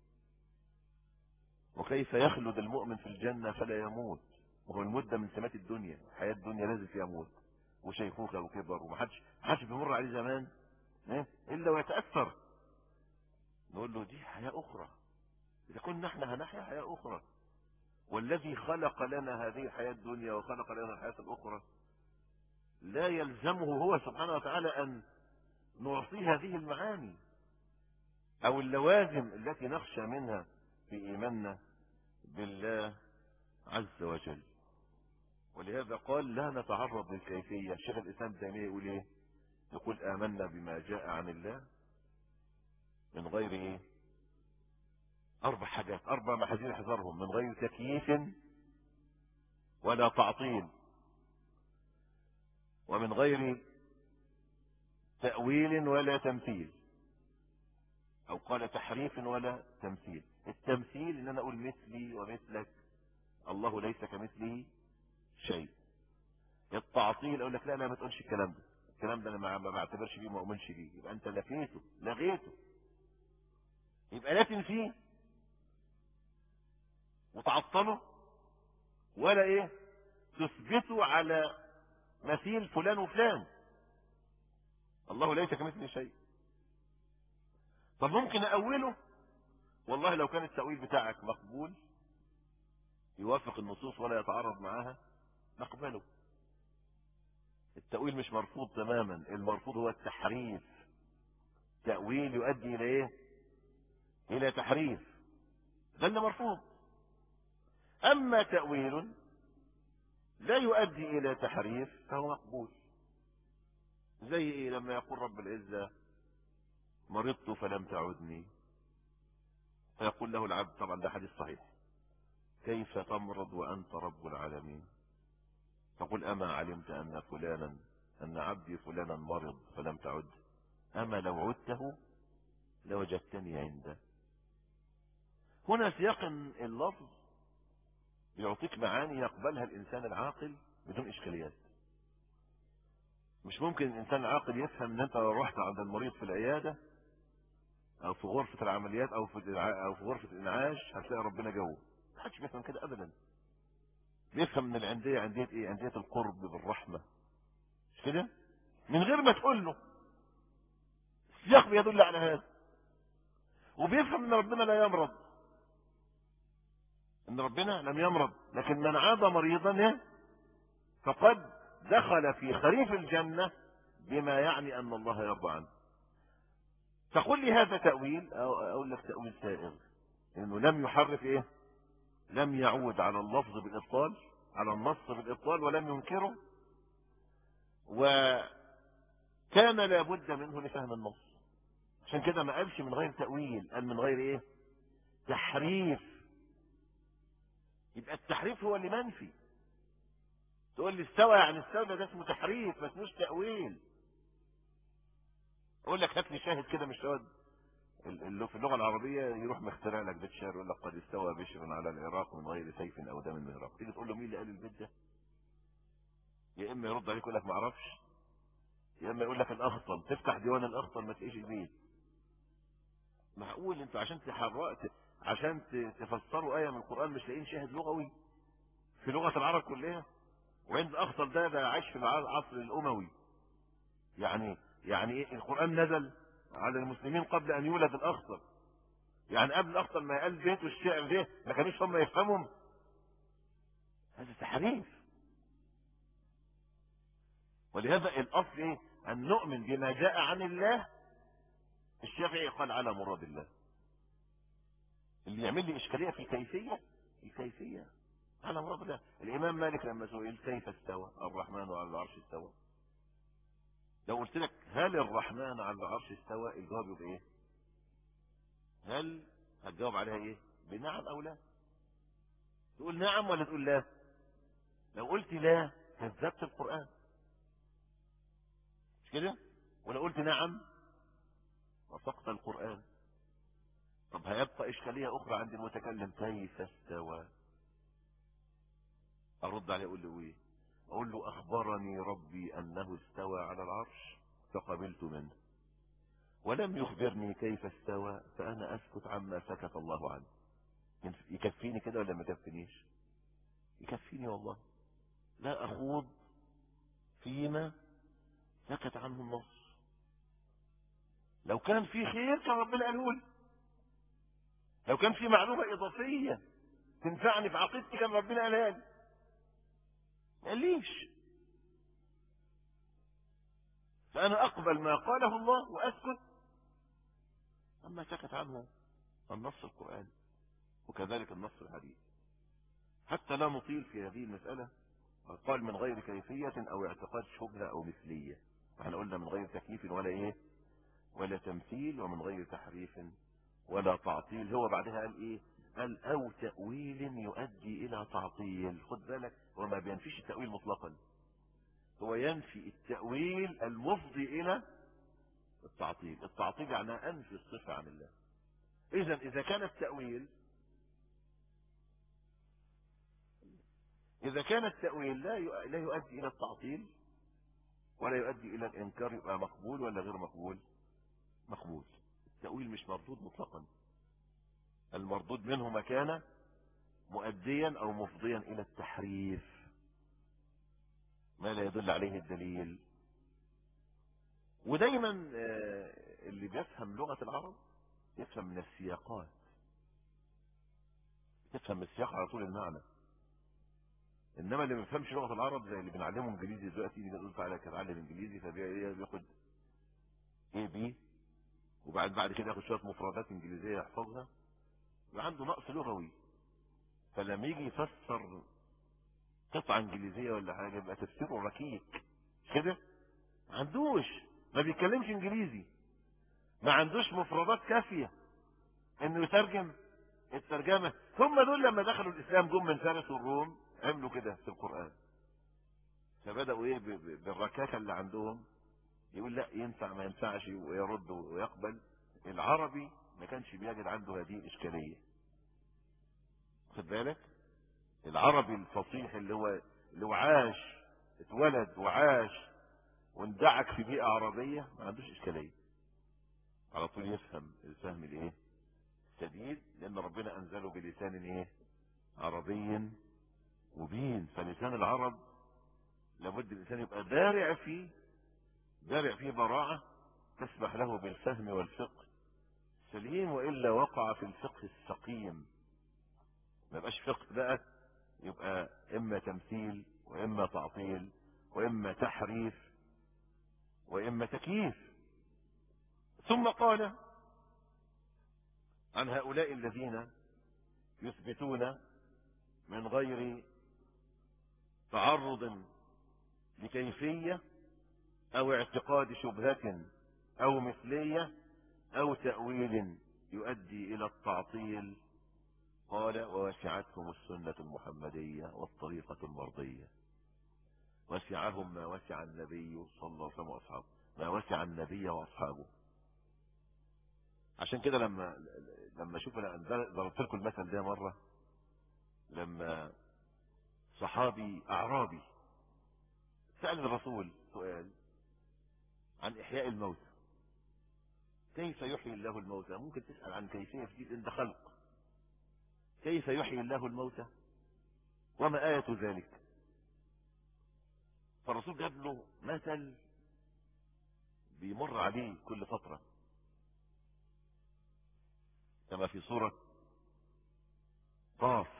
وكيف يخلد المؤمن في الجنة فلا يموت وهو المدة من سمات الدنيا حياة الدنيا لازم فيها موت وشيخوخة وكبر ومحدش محدش بيمر عليه زمان إيه؟ إلا ويتأثر نقول له دي حياة أخرى إذا كنا احنا هنحيا حياة أخرى والذي خلق لنا هذه الحياة الدنيا وخلق لنا الحياة الأخرى لا يلزمه هو سبحانه وتعالى أن نعطيه هذه المعاني أو اللوازم التي نخشى منها في إيماننا بالله عز وجل ولهذا قال لا نتعرض للكيفية الشيخ الإسلام تيمية يقول إيه يقول آمنا بما جاء عن الله من غير إيه أربع حاجات أربع محاذير احذرهم من غير تكييف ولا تعطيل ومن غير تأويل ولا تمثيل أو قال تحريف ولا تمثيل التمثيل إن أنا أقول مثلي ومثلك الله ليس كمثله شيء التعطيل أقول لك لا لا ما تقولش الكلام ده الكلام ده أنا ما بعتبرش بيه ما أؤمنش بيه يبقى أنت لفيته لغيته يبقى لا تنفيه وتعطله ولا ايه تثبته على مثيل فلان وفلان الله ليس كمثله شيء طب ممكن أأوله والله لو كان التأويل بتاعك مقبول يوافق النصوص ولا يتعارض معاها نقبله التأويل مش مرفوض تماما المرفوض هو التحريف تأويل يؤدي إلى إيه إلى تحريف ده اللي مرفوض أما تأويل لا يؤدي إلى تحريف فهو مقبول زي إيه لما يقول رب العزة مرضت فلم تعدني فيقول له العبد طبعا ده حديث صحيح كيف تمرض وأنت رب العالمين تقول أما علمت أن فلانا أن عبدي فلانا مرض فلم تعد أما لو عدته لوجدتني عنده هنا سياق اللفظ يعطيك معاني يقبلها الإنسان العاقل بدون إشكاليات مش ممكن الإنسان العاقل يفهم أن أنت لو رحت عند المريض في العيادة أو في غرفة العمليات أو في أو في غرفة الإنعاش هتلاقي ربنا جوه محدش بيفهم كده أبدا بيفهم ان العندية عندية ايه عندية القرب بالرحمة مش كده من غير ما تقول له السياق بيدل على هذا وبيفهم ان ربنا لا يمرض ان ربنا لم يمرض لكن من عاد مريضا فقد دخل في خريف الجنة بما يعني ان الله يرضى عنه تقول لي هذا تأويل أو اقول لك تأويل سائغ انه لم يحرف ايه لم يعود على اللفظ بالإبطال على النص بالإبطال ولم ينكره وكان لابد منه لفهم النص عشان كده ما قالش من غير تأويل قال من غير ايه تحريف يبقى التحريف هو اللي منفي تقول لي استوى يعني استوى ده اسمه تحريف ما اسموش تأويل اقول لك هات لي شاهد كده مش شاهد اللي في اللغة العربية يروح مخترع لك بيت شعر يقول لك قد استوى بشر على العراق من غير سيف او دم من العراق تيجي تقول له مين اللي قال البيت ده يا اما يرد عليك يقول لك ما اعرفش يا اما يقول لك الاخطل تفتح ديوان الاخطل ما تلاقيش البيت معقول انتوا عشان تحرقت عشان تفسروا آية من القرآن مش لاقيين شاهد لغوي في لغة العرب كلها وعند الاخطل ده ده عايش في العصر الاموي يعني يعني ايه القرآن نزل على المسلمين قبل ان يولد الاخطر يعني قبل الاخطر ما يقال بيت والشعر ده ما كانوش هم يفهمهم هذا تحريف ولهذا الاصل ايه ان نؤمن بما جاء عن الله الشافعي قال على مراد الله اللي يعمل لي اشكاليه في الكيفيه الكيفيه على مراد الله الامام مالك لما سئل كيف استوى الرحمن على العرش استوى لو قلت لك هل الرحمن على العرش استوى الجواب يبقى ايه هل هتجاوب عليها ايه بنعم او لا تقول نعم ولا تقول لا لو قلت لا كذبت القرآن مش كده ولو قلت نعم وفقت القرآن طب هيبقى إشكالية أخرى عند المتكلم كيف استوى أرد عليه أقول له إيه أقول له أخبرني ربي أنه استوى على العرش فقبلت منه ولم يخبرني كيف استوى فأنا أسكت عما سكت الله عنه يكفيني كده ولا ما يكفينيش يكفيني والله لا أخوض فيما سكت عنه النص لو كان في خير كان ربنا قاله لي لو كان في معلومة إضافية تنفعني في عقيدتي كان ربنا قالها لي ما قاليش فأنا أقبل ما قاله الله وأسكت أما سكت عنه النص القرآني وكذلك النص الحديث حتى لا نطيل في هذه المسألة قال من غير كيفية أو اعتقاد شبهة أو مثلية احنا قلنا من غير تكييف ولا إيه ولا تمثيل ومن غير تحريف ولا تعطيل هو بعدها قال إيه قال أو تأويل يؤدي إلى تعطيل خد بالك هو ما بينفيش التأويل مطلقا هو ينفي التأويل المفضي إلى التعطيل التعطيل يعني أنفي الصفة عن الله إذا إذا كان التأويل إذا كان التأويل لا لا يؤدي إلى التعطيل ولا يؤدي إلى الإنكار يبقى مقبول ولا غير مقبول مقبول التأويل مش مردود مطلقا المردود منه ما كان مؤديا أو مفضيا إلى التحريف ما لا يدل عليه الدليل ودايما اللي بيفهم لغة العرب يفهم من السياقات يفهم السياق على طول المعنى انما اللي ما بيفهمش لغه العرب زي اللي بنعلمه انجليزي دلوقتي اللي قلت على كتعلم انجليزي فبياخد اي بي وبعد بعد كده ياخد شويه مفردات انجليزيه يحفظها يبقى عنده نقص لغوي فلما يجي يفسر قطعه انجليزيه ولا حاجه يبقى تفسيره ركيك كده ما عندوش ما بيتكلمش انجليزي ما عندوش مفردات كافيه انه يترجم الترجمه هم دول لما دخلوا الاسلام جم من فارس والروم عملوا كده في القرآن فبدأوا ايه بالركاكة اللي عندهم يقول لا ينفع ما ينفعش ويرد ويقبل العربي ما كانش بيجد عنده هذه الإشكالية خد بالك العربي الفصيح اللي هو اللي هو عاش اتولد وعاش واندعك في بيئة عربية ما عندوش إشكالية على طول يفهم الفهم الايه سديد لأن ربنا أنزله بلسان ايه عربي مبين فلسان العرب لابد الإنسان يبقى دارع فيه دارع فيه براعة تسمح له بالفهم والفقه سليم وإلا وقع في الفقه السقيم ما يبقاش فقه بقى يبقى إما تمثيل وإما تعطيل وإما تحريف وإما تكييف ثم قال عن هؤلاء الذين يثبتون من غير تعرض لكيفية أو اعتقاد شبهة أو مثلية أو تأويل يؤدي إلى التعطيل قال ووسعتهم السنة المحمدية والطريقة المرضية وسعهم ما وسع النبي صلى الله عليه وسلم وأصحابه ما وسع النبي وأصحابه عشان كده لما لما شوف انا ضربت لكم المثل ده مره لما صحابي اعرابي سال الرسول سؤال عن احياء الموتى كيف يحيي الله الموتى ممكن تسال عن كيفيه جديد عند خلق كيف يحيي الله الموتى وما آية ذلك فالرسول جاب له مثل بيمر عليه كل فترة كما في سورة قاف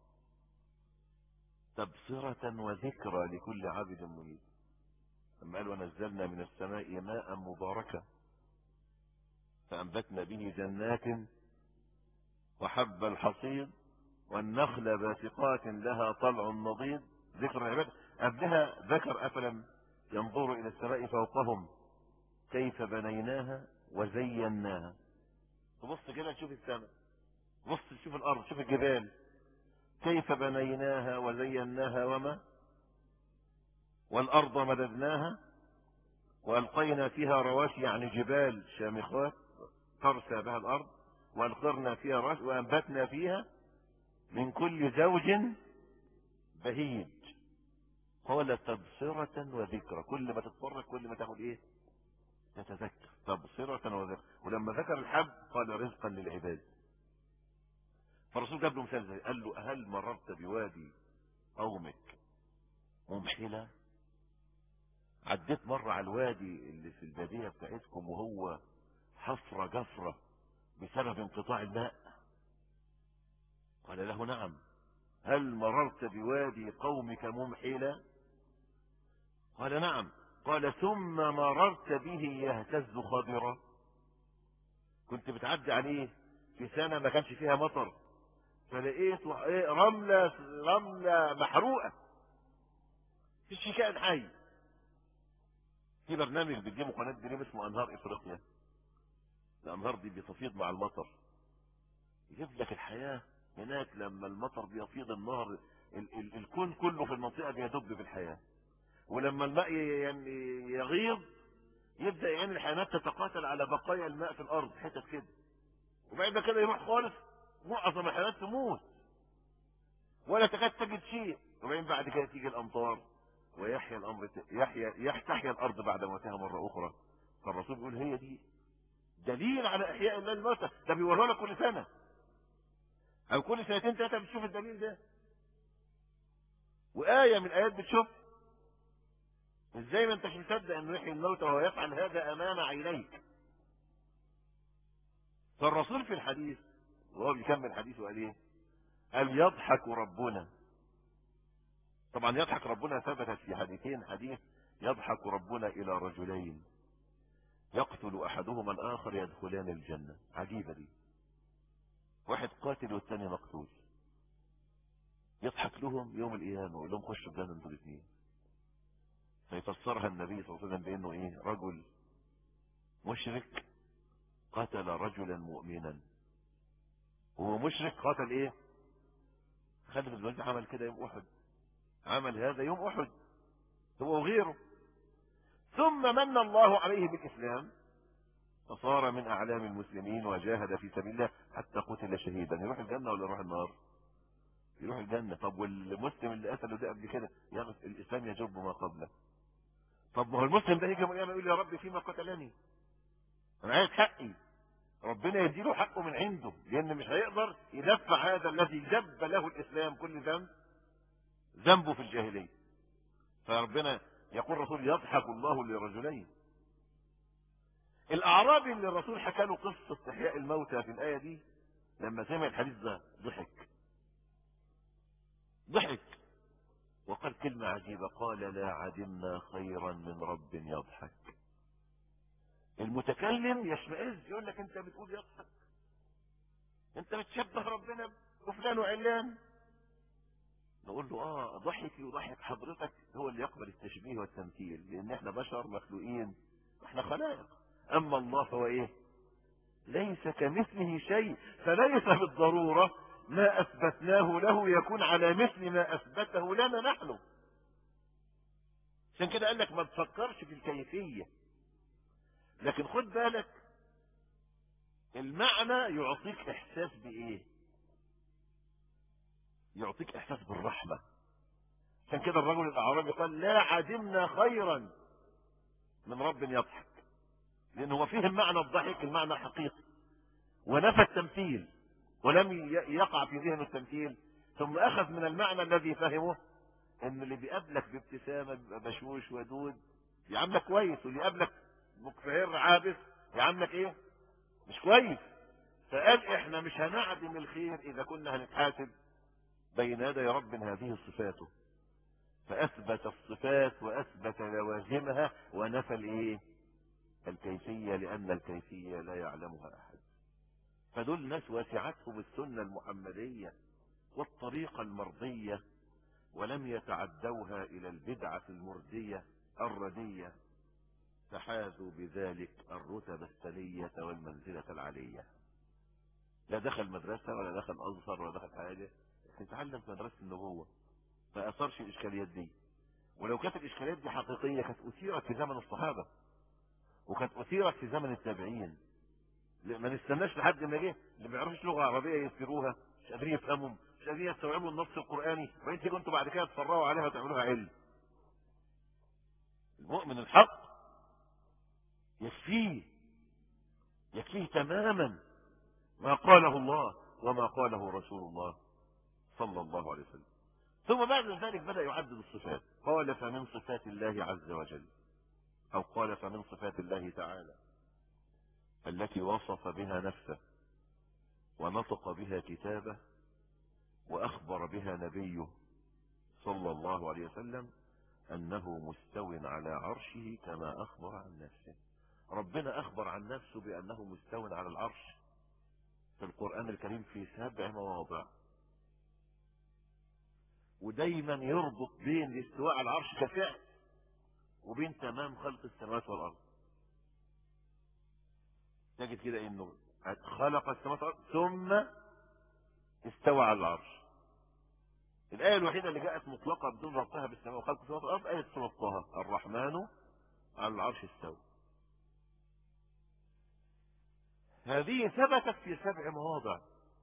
تبصرة وذكرى لكل عبد منيب لما قال ونزلنا من السماء ماء مباركا فأنبتنا به جنات وحب الحصيد والنخل باسقات لها طلع نضيد ذكر العباد قبلها ذكر أفلم ينظروا إلى السماء فوقهم كيف بنيناها وزيناها تبص كده تشوف السماء بص تشوف الأرض تشوف الجبال كيف بنيناها وزيناها وما والأرض مددناها وألقينا فيها رواسي يعني جبال شامخات ترسى بها الأرض وألقرنا فيها رواسي وأنبتنا فيها من كل زوج بهيج قال تبصرة وذكرى كل ما تتفرج كل ما تاخد ايه تتذكر تبصرة وذكرى ولما ذكر الحب قال رزقا للعباد فالرسول جاب له مثال زي قال له هل مررت بوادي قومك ممحلة عديت مرة على الوادي اللي في البادية بتاعتكم وهو حفرة جفرة بسبب انقطاع الماء قال له نعم هل مررت بوادي قومك ممحلة قال نعم قال ثم مررت به يهتز خضرا كنت بتعدي عليه في سنة ما كانش فيها مطر فلقيت رملة رملة محروقة في كائن حي في برنامج بتجيبه قناة دريم اسمه أنهار إفريقيا الأنهار دي بتفيض مع المطر يجيب لك الحياة هناك لما المطر بيفيض النهر ال ال الكون كله في المنطقة بيدب بالحياة ولما الماء يعني يغيض يبدأ يعني الحيوانات تتقاتل على بقايا الماء في الأرض حتت كده وبعد كده يروح خالص معظم الحيوانات تموت ولا تكاد تجد شيء وبعدين بعد كده تيجي الأمطار ويحيا الأمر يحيا تحيا الأرض بعد موتها مرة أخرى فالرسول بيقول هي دي دليل على إحياء الله الموتى ده بيوريه لك كل سنة أو كل سنتين ثلاثة بتشوف الدليل ده وآية من الآيات بتشوف ازاي ما انتش مصدق انه يحيي الموتى وهو يفعل هذا امام عينيك فالرسول في الحديث وهو بيكمل حديثه قال ايه قال يضحك ربنا طبعا يضحك ربنا ثبتت في حديثين حديث يضحك ربنا الى رجلين يقتل احدهما الاخر يدخلان الجنة عجيبة دي واحد قاتل والثاني مقتول يضحك لهم يوم القيامة ويقول لهم خشوا الجنة انتوا الاثنين فيفسرها النبي صلى الله عليه وسلم بانه ايه رجل مشرك قتل رجلا مؤمنا وهو مشرك قتل ايه خالد بن الوليد عمل كده يوم احد عمل هذا يوم احد هو وغيره ثم من الله عليه بالاسلام فصار من اعلام المسلمين وجاهد في سبيل الله حتى قتل شهيدا يروح الجنه ولا يروح النار يروح الجنه طب والمسلم اللي قتله ده قبل كده يعني الاسلام يجب ما قبله طب ما هو المسلم ده يجي يوم القيامه يقول يا رب فيما قتلني انا عايز حقي ربنا يديله حقه من عنده لان مش هيقدر يدفع هذا الذي جب له الاسلام كل ذنب ذنبه في الجاهليه فربنا يقول الرسول يضحك الله لرجلين الاعرابي اللي الرسول حكى له قصه احياء الموتى في الايه دي لما سمع الحديث ده ضحك ضحك وقال كلمة عجيبة قال لا عدمنا خيرا من رب يضحك المتكلم يشمئز يقول لك انت بتقول يضحك انت بتشبه ربنا بفلان وعلان نقول له اه ضحكي وضحك حضرتك هو اللي يقبل التشبيه والتمثيل لان احنا بشر مخلوقين احنا خلائق اما الله فهو ايه ليس كمثله شيء فليس بالضرورة ما اثبتناه له يكون على مثل ما اثبته لنا نحن عشان كده قال لك ما تفكرش في الكيفية لكن خد بالك المعنى يعطيك احساس بايه يعطيك احساس بالرحمة عشان كده الرجل الاعرابي قال لا عدمنا خيرا من رب يضحك لان هو فهم معنى الضحك المعنى حقيقي ونفى التمثيل ولم يقع في ذهنه التمثيل ثم اخذ من المعنى الذي فهمه ان اللي بيقابلك بابتسامه بيبقى بشوش ودود بيعاملك كويس واللي يقابلك مكفهر عابس يا عمك ايه مش كويس فقال احنا مش هنعدم الخير اذا كنا هنتحاسب بين يدي رب هذه صفاته فاثبت الصفات واثبت لوازمها ونفى الايه الكيفية لان الكيفية لا يعلمها احد فدول ناس واسعتهم السنة المحمدية والطريقة المرضية ولم يتعدوها الى البدعة المردية الردية فحازوا بذلك الرتب السنية والمنزلة العلية لا دخل مدرسة ولا دخل أزهر ولا دخل حاجة لكن تعلم في مدرسة النبوة ما أثرش الإشكاليات دي ولو كانت الإشكاليات دي حقيقية كانت أثيرت في زمن الصحابة وكانت أثيرت في زمن التابعين ما نستناش لحد ما جه اللي ما يعرفش لغة عربية يذكروها مش قادرين يفهموا مش قادرين يستوعبوا النص القرآني وبعدين تيجوا انتوا بعد كده تفرعوا عليها وتعملوها علم المؤمن الحق يكفيه يكفيه تماما ما قاله الله وما قاله رسول الله صلى الله عليه وسلم ثم بعد ذلك بدأ يعدد الصفات قال فمن صفات الله عز وجل أو قال فمن صفات الله تعالى التي وصف بها نفسه ونطق بها كتابه وأخبر بها نبيه صلى الله عليه وسلم أنه مستو على عرشه كما أخبر عن نفسه ربنا أخبر عن نفسه بأنه مستو على العرش في القرآن الكريم في سبع مواضع ودايما يربط بين الاستواء على العرش كفعل وبين تمام خلق السماوات والأرض تجد كده انه خلق السماوات والأرض ثم استوى على العرش الآية الوحيدة اللي جاءت مطلقة بدون ربطها بالسماء وخلق السماوات والأرض آية سورة طه الرحمن على العرش استوى هذه ثبتت في سبع مواضع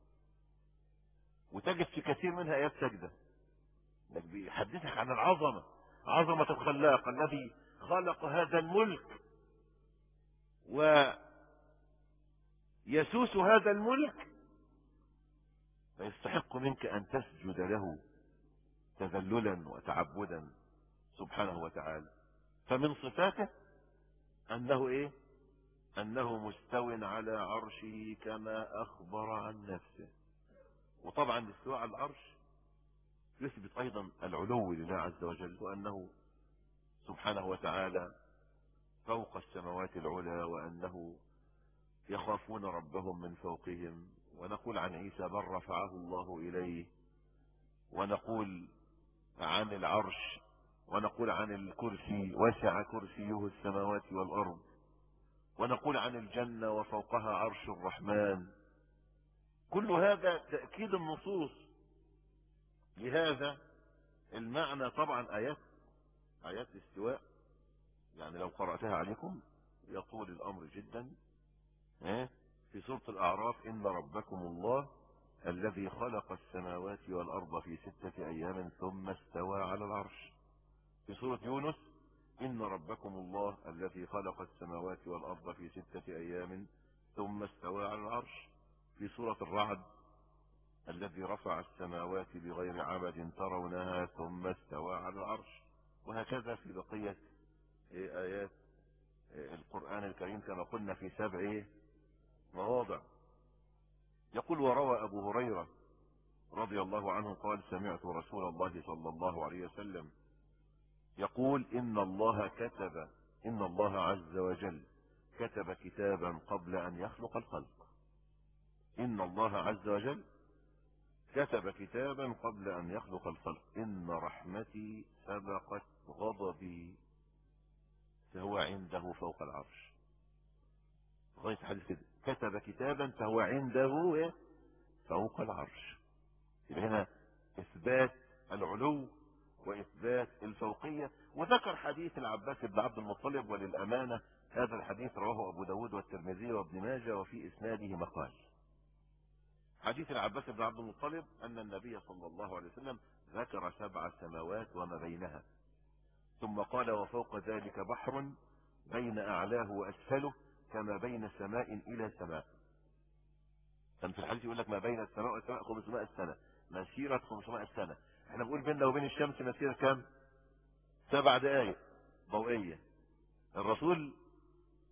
وتجد في كثير منها آيات سجدة انك بيحدثك عن العظمة عظمة الخلاق الذي خلق هذا الملك ويسوس هذا الملك فيستحق منك أن تسجد له تذللا وتعبدا سبحانه وتعالى فمن صفاته أنه إيه أنه مستو على عرشه كما أخبر عن نفسه وطبعا الاستواء على العرش يثبت أيضا العلو لله عز وجل وأنه سبحانه وتعالى فوق السماوات العلى وأنه يخافون ربهم من فوقهم ونقول عن عيسى بل رفعه الله إليه ونقول عن العرش ونقول عن الكرسي وسع كرسيه السماوات والأرض ونقول عن الجنة وفوقها عرش الرحمن كل هذا تأكيد النصوص لهذا المعنى طبعا آيات آيات الاستواء يعني لو قرأتها عليكم يطول الأمر جدا في سورة الأعراف إن ربكم الله الذي خلق السماوات والأرض في ستة أيام ثم استوى على العرش في سورة يونس إن ربكم الله الذي خلق السماوات والأرض في ستة أيام ثم استوى على العرش في سورة الرعد الذي رفع السماوات بغير عمد ترونها ثم استوى على العرش وهكذا في بقية آيات القرآن الكريم كما قلنا في سبع مواضع يقول وروى أبو هريرة رضي الله عنه قال سمعت رسول الله صلى الله عليه وسلم يقول إن الله كتب إن الله عز وجل كتب كتابا قبل أن يخلق الخلق إن الله عز وجل كتب كتابا قبل أن يخلق الخلق إن رحمتي سبقت غضبي فهو عنده فوق العرش لغاية حديث كده كتب كتابا فهو عنده فوق العرش يبقى هنا إثبات العلو وإثبات الفوقية وذكر حديث العباس بن عبد المطلب وللأمانة هذا الحديث رواه أبو داود والترمذي وابن ماجه وفي إسناده مقال حديث العباس بن عبد المطلب أن النبي صلى الله عليه وسلم ذكر سبع سماوات وما بينها ثم قال وفوق ذلك بحر بين أعلاه وأسفله كما بين سماء إلى سماء كان في الحديث يقول لك ما بين السماء والسماء 500 سنة مسيرة 500 سنة احنا بنقول بيننا وبين الشمس مسيرة كام سبع دقائق ضوئية الرسول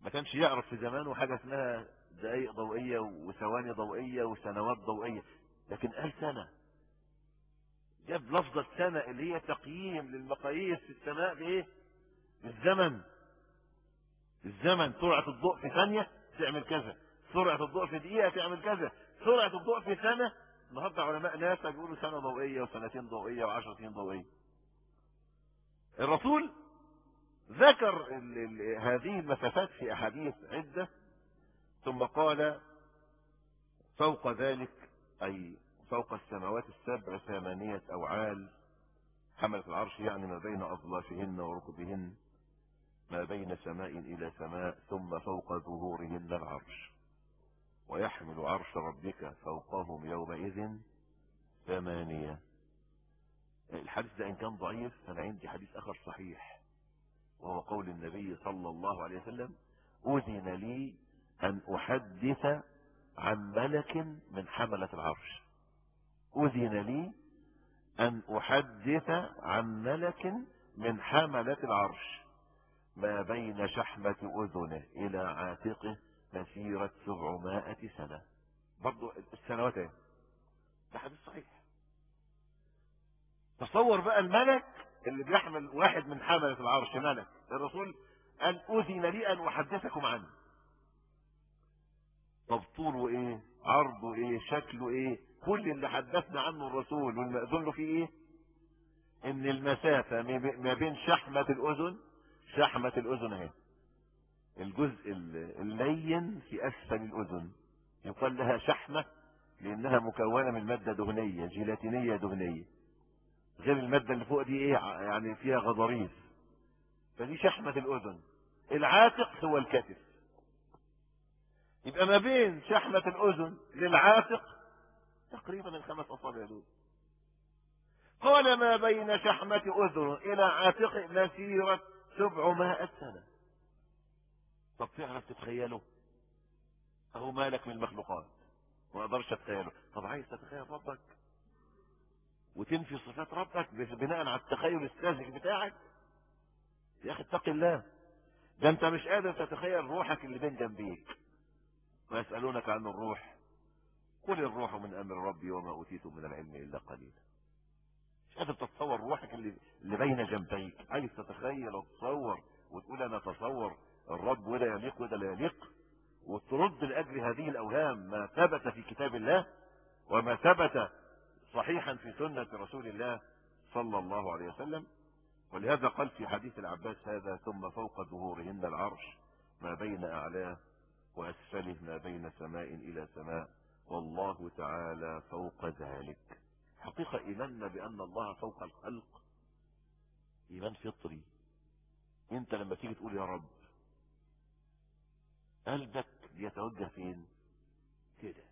ما كانش يعرف في زمانه حاجة اسمها دقائق ضوئية وثواني ضوئية وسنوات ضوئية لكن قال سنة جاب لفظة سنة اللي هي تقييم للمقاييس في السماء بايه بالزمن الزمن سرعة الضوء في ثانية تعمل كذا سرعة الضوء في دقيقة تعمل كذا سرعة الضوء في سنة النهارده علماء ناسا بيقولوا سنة ضوئية وسنتين ضوئية وعشر سنين ضوئية الرسول ذكر ال ال هذه المسافات في أحاديث عدة ثم قال فوق ذلك أي فوق السماوات السبع ثمانية أوعال حملة العرش يعني ما بين أظلافهن وركبهن ما بين سماء إلى سماء ثم فوق ظهورهن العرش ويحمل عرش ربك فوقهم يومئذ ثمانية الحديث ده إن كان ضعيف فأنا عندي حديث آخر صحيح وهو قول النبي صلى الله عليه وسلم أذن لي أن أحدث عن ملك من حملة العرش أذن لي أن أحدث عن ملك من حملة العرش ما بين شحمة أذنه إلى عاتقه مسيرة سبعمائة سنة برضو السنوات ايه ده حديث صحيح تصور بقى الملك اللي بيحمل واحد من حملة العرش ملك الرسول قال أذن لي أن أحدثكم عنه طب طوله ايه عرضه ايه شكله ايه كل اللي حدثنا عنه الرسول والمأذون له فيه ايه ان المسافة ما بين شحمة الاذن شحمة الاذن اهي الجزء اللين في اسفل الاذن يقال لها شحمة لانها مكونة من مادة دهنية جيلاتينية دهنية غير المادة اللي فوق دي ايه يعني فيها غضاريف فدي شحمة الاذن العاتق هو الكتف يبقى ما بين شحمة الاذن للعاتق تقريبا الخمس اصابع دول قال ما بين شحمة اذن الى عاتق مسيرة سبعمائة سنة طب تعرف تتخيله اهو مالك من المخلوقات ما اقدرش اتخيله طب عايز تتخيل ربك وتنفي صفات ربك بناء على التخيل الساذج بتاعك يا اخي اتق الله ده انت مش قادر تتخيل روحك اللي بين جنبيك ويسألونك عن الروح قل الروح من امر ربي وما اوتيتم من العلم الا قليلا مش قادر تتصور روحك اللي, اللي بين جنبيك عايز تتخيل وتصور وتقول انا اتصور الرب وده يليق وده لا يليق وترد لاجل هذه الاوهام ما ثبت في كتاب الله وما ثبت صحيحا في سنة رسول الله صلى الله عليه وسلم ولهذا قال في حديث العباس هذا ثم فوق ظهورهن العرش ما بين أعلاه وأسفله ما بين سماء إلى سماء والله تعالى فوق ذلك حقيقة إيماننا بأن الله فوق الخلق إيمان فطري أنت لما تيجي تقول يا رب قلبك بيتوجه فين كده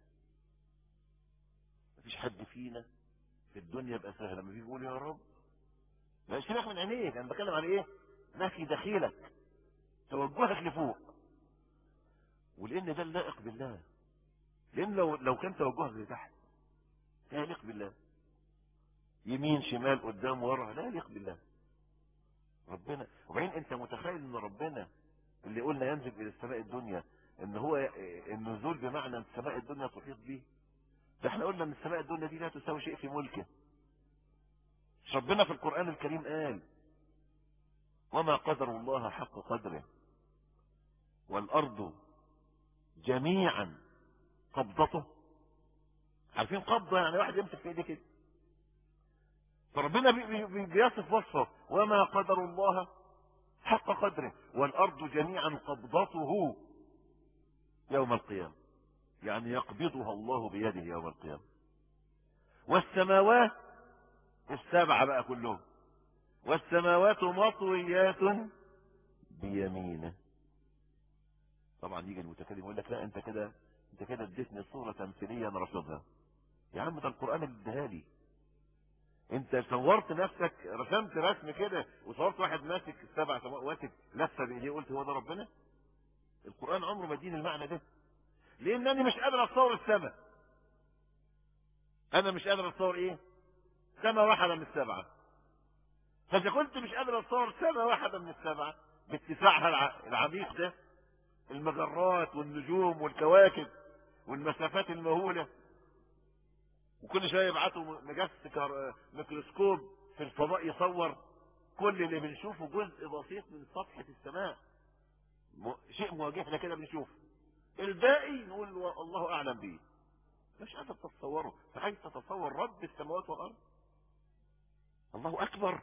مفيش حد فينا في الدنيا يبقى سهل لما بيجي يقول يا رب لا سيبك من عينيك انا بتكلم عن ايه ما في دخيلك توجهك لفوق ولان ده اللائق بالله لان لو لو كان توجهك لتحت لا يليق بالله يمين شمال قدام ورا لا يليق بالله ربنا وبعدين انت متخيل ان ربنا اللي قلنا ينزل الى السماء الدنيا ان هو النزول بمعنى السماء الدنيا تحيط به ده احنا قلنا ان السماء الدنيا دي لا تساوي شيء في ملكه ربنا في القرآن الكريم قال وما قدر الله حق قدره والأرض جميعا قبضته عارفين قبضة يعني واحد يمسك في ايديه كده فربنا بي بي بيصف وصفه وما قدر الله حق قدره والأرض جميعا قبضته يوم القيامة يعني يقبضها الله بيده يوم القيامة والسماوات السبعة بقى كلهم والسماوات مطويات بيمينه طبعا يجي المتكلم يقول لك لا انت كده انت كده اديتني صورة تمثيلية انا رصدها يا عم ده القرآن اللي اداها لي انت صورت نفسك رسمت رسم كده وصورت واحد ماسك السبع سماوات لفه بايديه قلت هو ده ربنا القرآن عمره ما يديني المعنى ده لانني مش قادر اتصور السماء انا مش قادر اتصور ايه سماء واحدة من السبعة فاذا كنت مش قادر اتصور سماء واحدة من السبعة باتساعها العميق ده المجرات والنجوم والكواكب والمسافات المهولة وكل شوية يبعتوا مجس كار- ميكروسكوب في الفضاء يصور كل اللي بنشوفه جزء بسيط من سطحة السماء م- شيء مواجهنا كده بنشوفه الباقي نقول و- الله أعلم به مش قادر تتصوره فكيف تتصور رب السماوات والأرض الله أكبر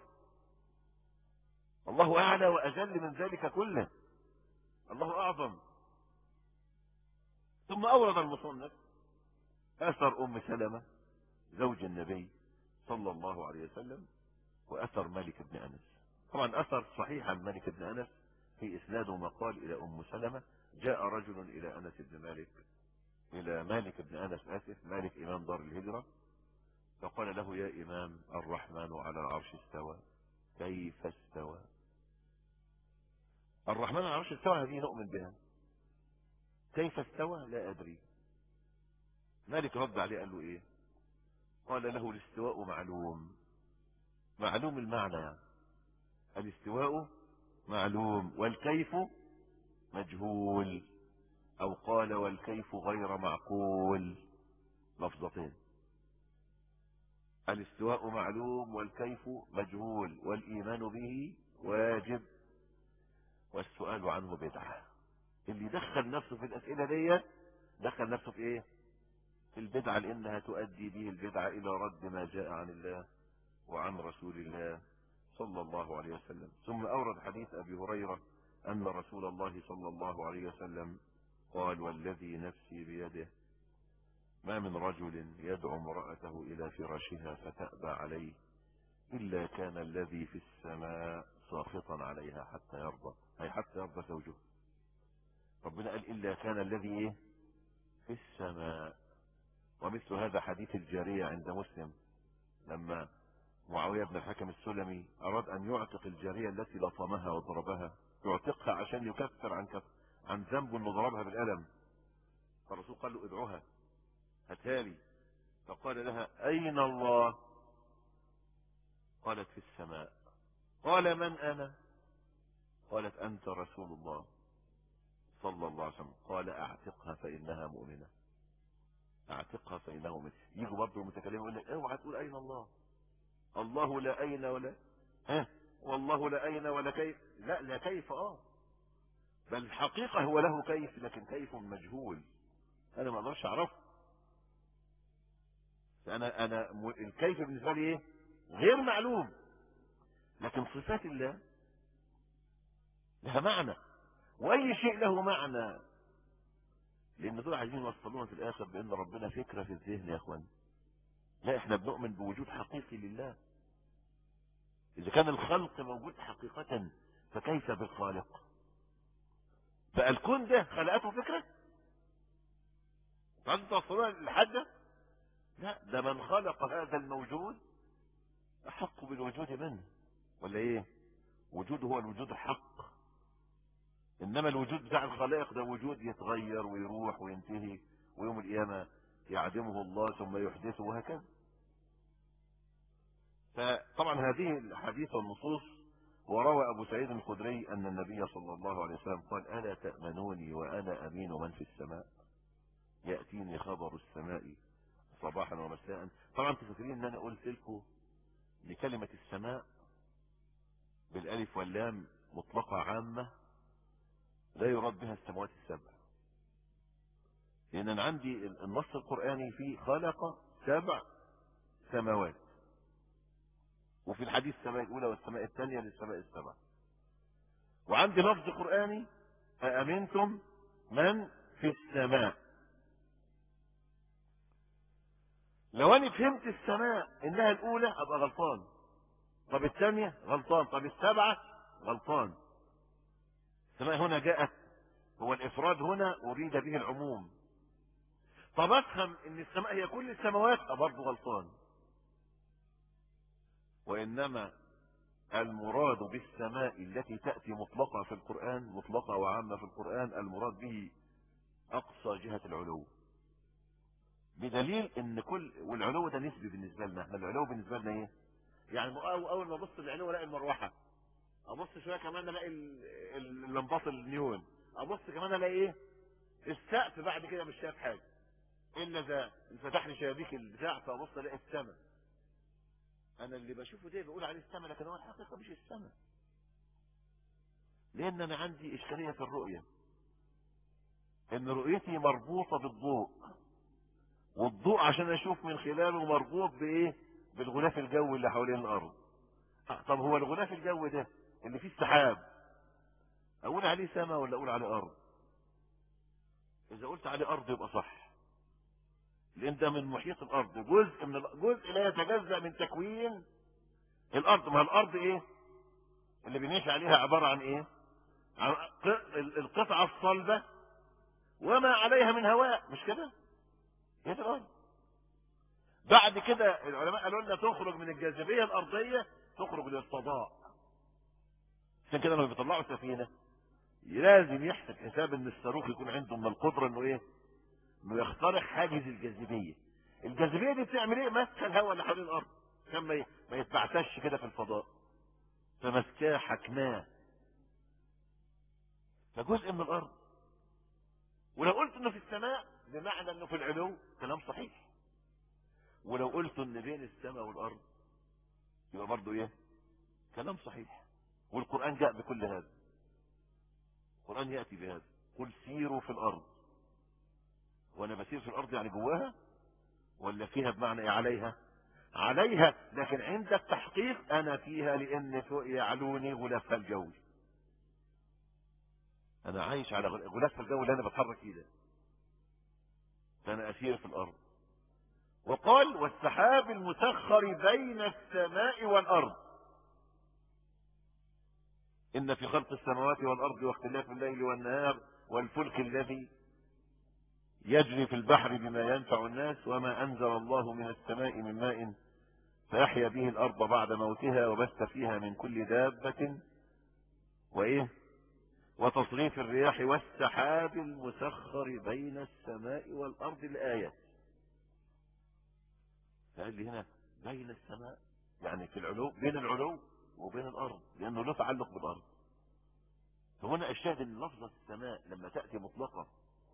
الله أعلى وأجل من ذلك كله الله أعظم ثم أورد المصنف أثر أم سلمة زوج النبي صلى الله عليه وسلم وأثر مالك بن أنس طبعا أثر صحيح عن مالك بن أنس في إسناده مقال إلى أم سلمة جاء رجل إلى أنس بن مالك إلى مالك بن أنس آسف مالك إمام دار الهجرة فقال له يا إمام الرحمن على العرش استوى كيف استوى الرحمن على العرش استوى هذه نؤمن بها كيف استوى لا أدري مالك رد عليه قال له إيه قال له الاستواء معلوم معلوم المعنى يعني. الاستواء معلوم والكيف مجهول أو قال والكيف غير معقول لفظتين الاستواء معلوم والكيف مجهول والإيمان به واجب والسؤال عنه بدعة اللي دخل نفسه في الأسئلة دي دخل نفسه في إيه في البدعة لأنها تؤدي به البدعة إلى رد ما جاء عن الله وعن رسول الله صلى الله عليه وسلم ثم أورد حديث أبي هريرة أن رسول الله صلى الله عليه وسلم قال والذي نفسي بيده ما من رجل يدعو امرأته إلى فراشها فتأبى عليه إلا كان الذي في السماء ساخطا عليها حتى يرضى أي حتى يرضى زوجه ربنا قال إلا كان الذي إيه في السماء ومثل هذا حديث الجارية عند مسلم لما معاوية بن الحكم السلمي أراد أن يعتق الجارية التي لطمها وضربها يعتقها عشان يكفر عن كف عن ذنب انه ضربها بالقلم فالرسول قال له ادعوها هاتالي فقال لها أين الله قالت في السماء قال من أنا قالت أنت رسول الله صلى الله عليه وسلم قال أعتقها فإنها مؤمنة أعتقها فإنها مؤمنة يجوا برضه المتكلم يقول لك اوعى تقول أين الله الله لا أين ولا ها والله لا أين ولا كيف لا لا كيف اه بل الحقيقة هو له كيف لكن كيف مجهول أنا ما أقدرش أعرفه فأنا أنا م- الكيف بالنسبة لي إيه غير معلوم لكن صفات الله لها معنى وأي شيء له معنى لأن دول عايزين يوصلونا في الآخر بأن ربنا فكرة في الذهن يا أخوان لا احنا بنؤمن بوجود حقيقي لله إذا كان الخلق موجود حقيقة فكيف بالخالق بقى الكون ده خلقته فكرة عايزين توصلونا للحد ده لا ده من خلق هذا الموجود أحق بالوجود منه ولا ايه وجوده هو الوجود الحق انما الوجود بتاع الخلائق ده وجود يتغير ويروح وينتهي ويوم القيامة يعدمه الله ثم يحدثه وهكذا فطبعا هذه الحديث والنصوص وروى أبو سعيد الخدري أن النبي صلى الله عليه وسلم قال ألا تأمنوني وأنا أمين من في السماء يأتيني خبر السماء صباحا ومساء طبعا انتوا فاكرين ان انا قلت لكم لكلمة السماء بالالف واللام مطلقة عامة لا يراد بها السماوات السبع لان انا عندي النص القرآني فيه خلق سبع سماوات وفي الحديث السماء الاولى والسماء الثانية للسماء السبع وعندي لفظ قرآني أأمنتم من في السماء لو انا فهمت السماء انها الاولى ابقى غلطان طب الثانية غلطان طب السبعة غلطان السماء هنا جاءت هو الافراد هنا اريد به العموم طب افهم ان السماء هي كل السماوات برضه غلطان وانما المراد بالسماء التي تأتي مطلقة في القرآن مطلقة وعامة في القرآن المراد به اقصى جهة العلو بدليل ان كل والعلو ده نسبي بالنسبه لنا احنا العلو بالنسبه لنا ايه يعني أو- اول ما ابص للعلو الاقي المروحه ابص شويه كمان الاقي ال- ال- اللمبات النيون ابص كمان الاقي ايه السقف بعد كده مش شايف حاجه الا ده فتح لي شبابيك البتاع فابص الاقي السماء انا اللي بشوفه ده بقول عليه السماء لكن هو الحقيقه مش السماء لان انا عندي اشكاليه في الرؤيه ان رؤيتي مربوطه بالضوء والضوء عشان اشوف من خلاله مربوط بايه بالغلاف الجوي اللي حوالين الارض آه، طب هو الغلاف الجوي ده اللي فيه السحاب اقول عليه سماء ولا اقول عليه ارض اذا قلت عليه ارض يبقى صح لان ده من محيط الارض جزء من ال- جزء لا يتجزا من تكوين الارض ما الارض ايه اللي بنعيش عليها عباره عن ايه عن ق- ال- القطعه الصلبه وما عليها من هواء مش كده هي دي الارض بعد كده العلماء قالوا لنا تخرج من الجاذبيه الارضيه تخرج للفضاء عشان كده لما بيطلعوا سفينه لازم يحسب حساب ان الصاروخ يكون عنده من القدره انه ايه انه يخترق حاجز الجاذبيه الجاذبيه دي بتعمل ايه ماسكه الهواء اللي حوالين الارض عشان ما ي- ما يتبعتش كده في الفضاء فماسكاه حكماه فجزء من الارض ولو قلت انه في السماء بمعنى انه في العلو كلام صحيح ولو قلت ان بين السماء والارض يبقى برضه ايه كلام صحيح والقران جاء بكل هذا القران ياتي بهذا قل سيروا في الارض وانا بسير في الارض يعني جواها ولا فيها بمعنى ايه عليها عليها لكن عند التحقيق انا فيها لان فوق يعلوني غلافها الجوي انا عايش على غل- غلاف الجو اللي انا بتحرك فيه ده فانا اسير في الارض وقال والسحاب المسخر بين السماء والارض ان في خلق السماوات والارض واختلاف الليل والنهار والفلك الذي يجري في البحر بما ينفع الناس وما انزل الله من السماء من ماء فيحيا به الارض بعد موتها وبث فيها من كل دابه وايه وتصريف الرياح والسحاب المسخر بين السماء والأرض الآية فقال لي هنا بين السماء يعني في العلو بين العلو وبين الأرض لأنه له تعلق بالأرض فهنا الشاهد أن لفظة السماء لما تأتي مطلقة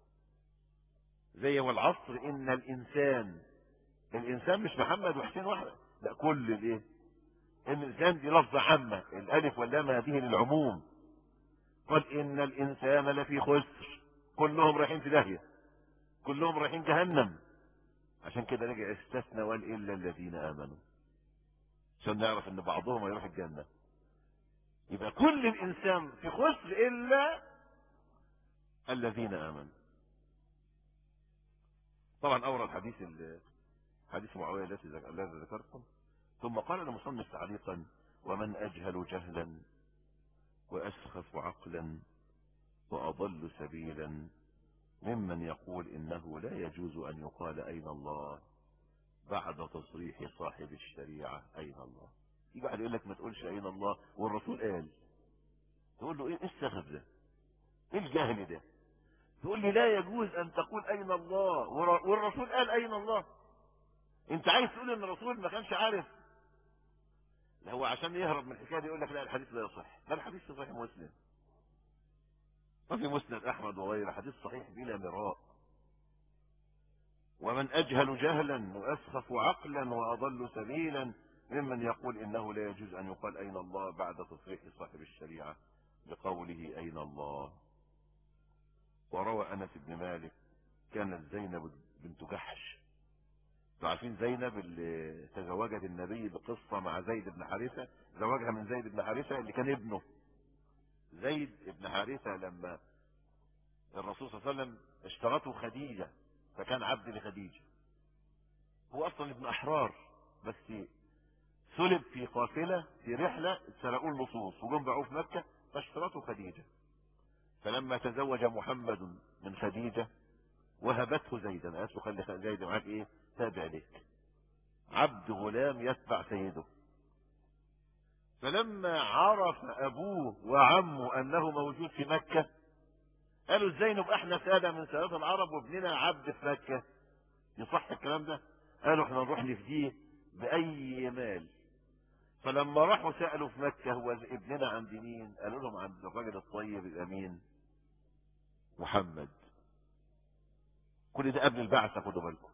زي والعصر إن الإنسان الإنسان مش محمد وحسين واحدة لا كل الإيه الإنسان دي لفظة عامة الألف واللام هذه للعموم قال إن الإنسان لفي خسر كلهم رايحين في داهية كلهم رايحين جهنم عشان كده رجع استثنى وقال إلا الذين آمنوا عشان نعرف إن بعضهم هيروح الجنة يبقى كل الإنسان في خسر إلا الذين آمنوا طبعا أورد حديث ال- حديث معاوية التي ذك- الذي ذكرتم ثم قال المصنف تعليقا ومن أجهل جهلا وأسخف عقلا وأضل سبيلا ممن يقول إنه لا يجوز أن يقال أين الله بعد تصريح صاحب الشريعة أين الله يجي واحد يقول لك ما تقولش أين الله والرسول قال تقول له إيه إيه السخف ده إيه الجهل ده تقول لي لا يجوز أن تقول أين الله ور- والرسول قال أين الله أنت عايز تقول إن الرسول ما كانش عارف لا هو عشان يهرب من الحكايه دي يقول لك لا الحديث لا يصح ده الحديث في صحيح مسلم وفي مسند احمد وغيره حديث صحيح بلا مراء ومن اجهل جهلا واسخف عقلا واضل سبيلا ممن يقول انه لا يجوز ان يقال اين الله بعد تصريح صاحب الشريعه بقوله اين الله وروى انس بن مالك كانت زينب بنت جحش انتوا عارفين زينب اللي تزوجت النبي بقصة مع زيد بن حارثة زوجها من زيد بن حارثة اللي كان ابنه زيد بن حارثة لما الرسول صلى الله عليه وسلم اشترته خديجة فكان عبد لخديجة هو اصلا ابن احرار بس سلب في قافلة في رحلة اتسرقوه اللصوص وجم باعوه في مكة فاشترته خديجة فلما تزوج محمد من خديجة وهبته زيدا قالت له خلي زيد معاك ايه تابع لك عبد غلام يتبع سيده فلما عرف ابوه وعمه انه موجود في مكة قالوا ازاي نبقى احنا سادة من سادات العرب وابننا عبد في مكة يصح الكلام ده قالوا احنا نروح نفديه باي مال فلما راحوا سألوا في مكة هو ابننا عند مين قالوا لهم عند الراجل الطيب الامين محمد كل ده قبل البعثة خدوا بالكم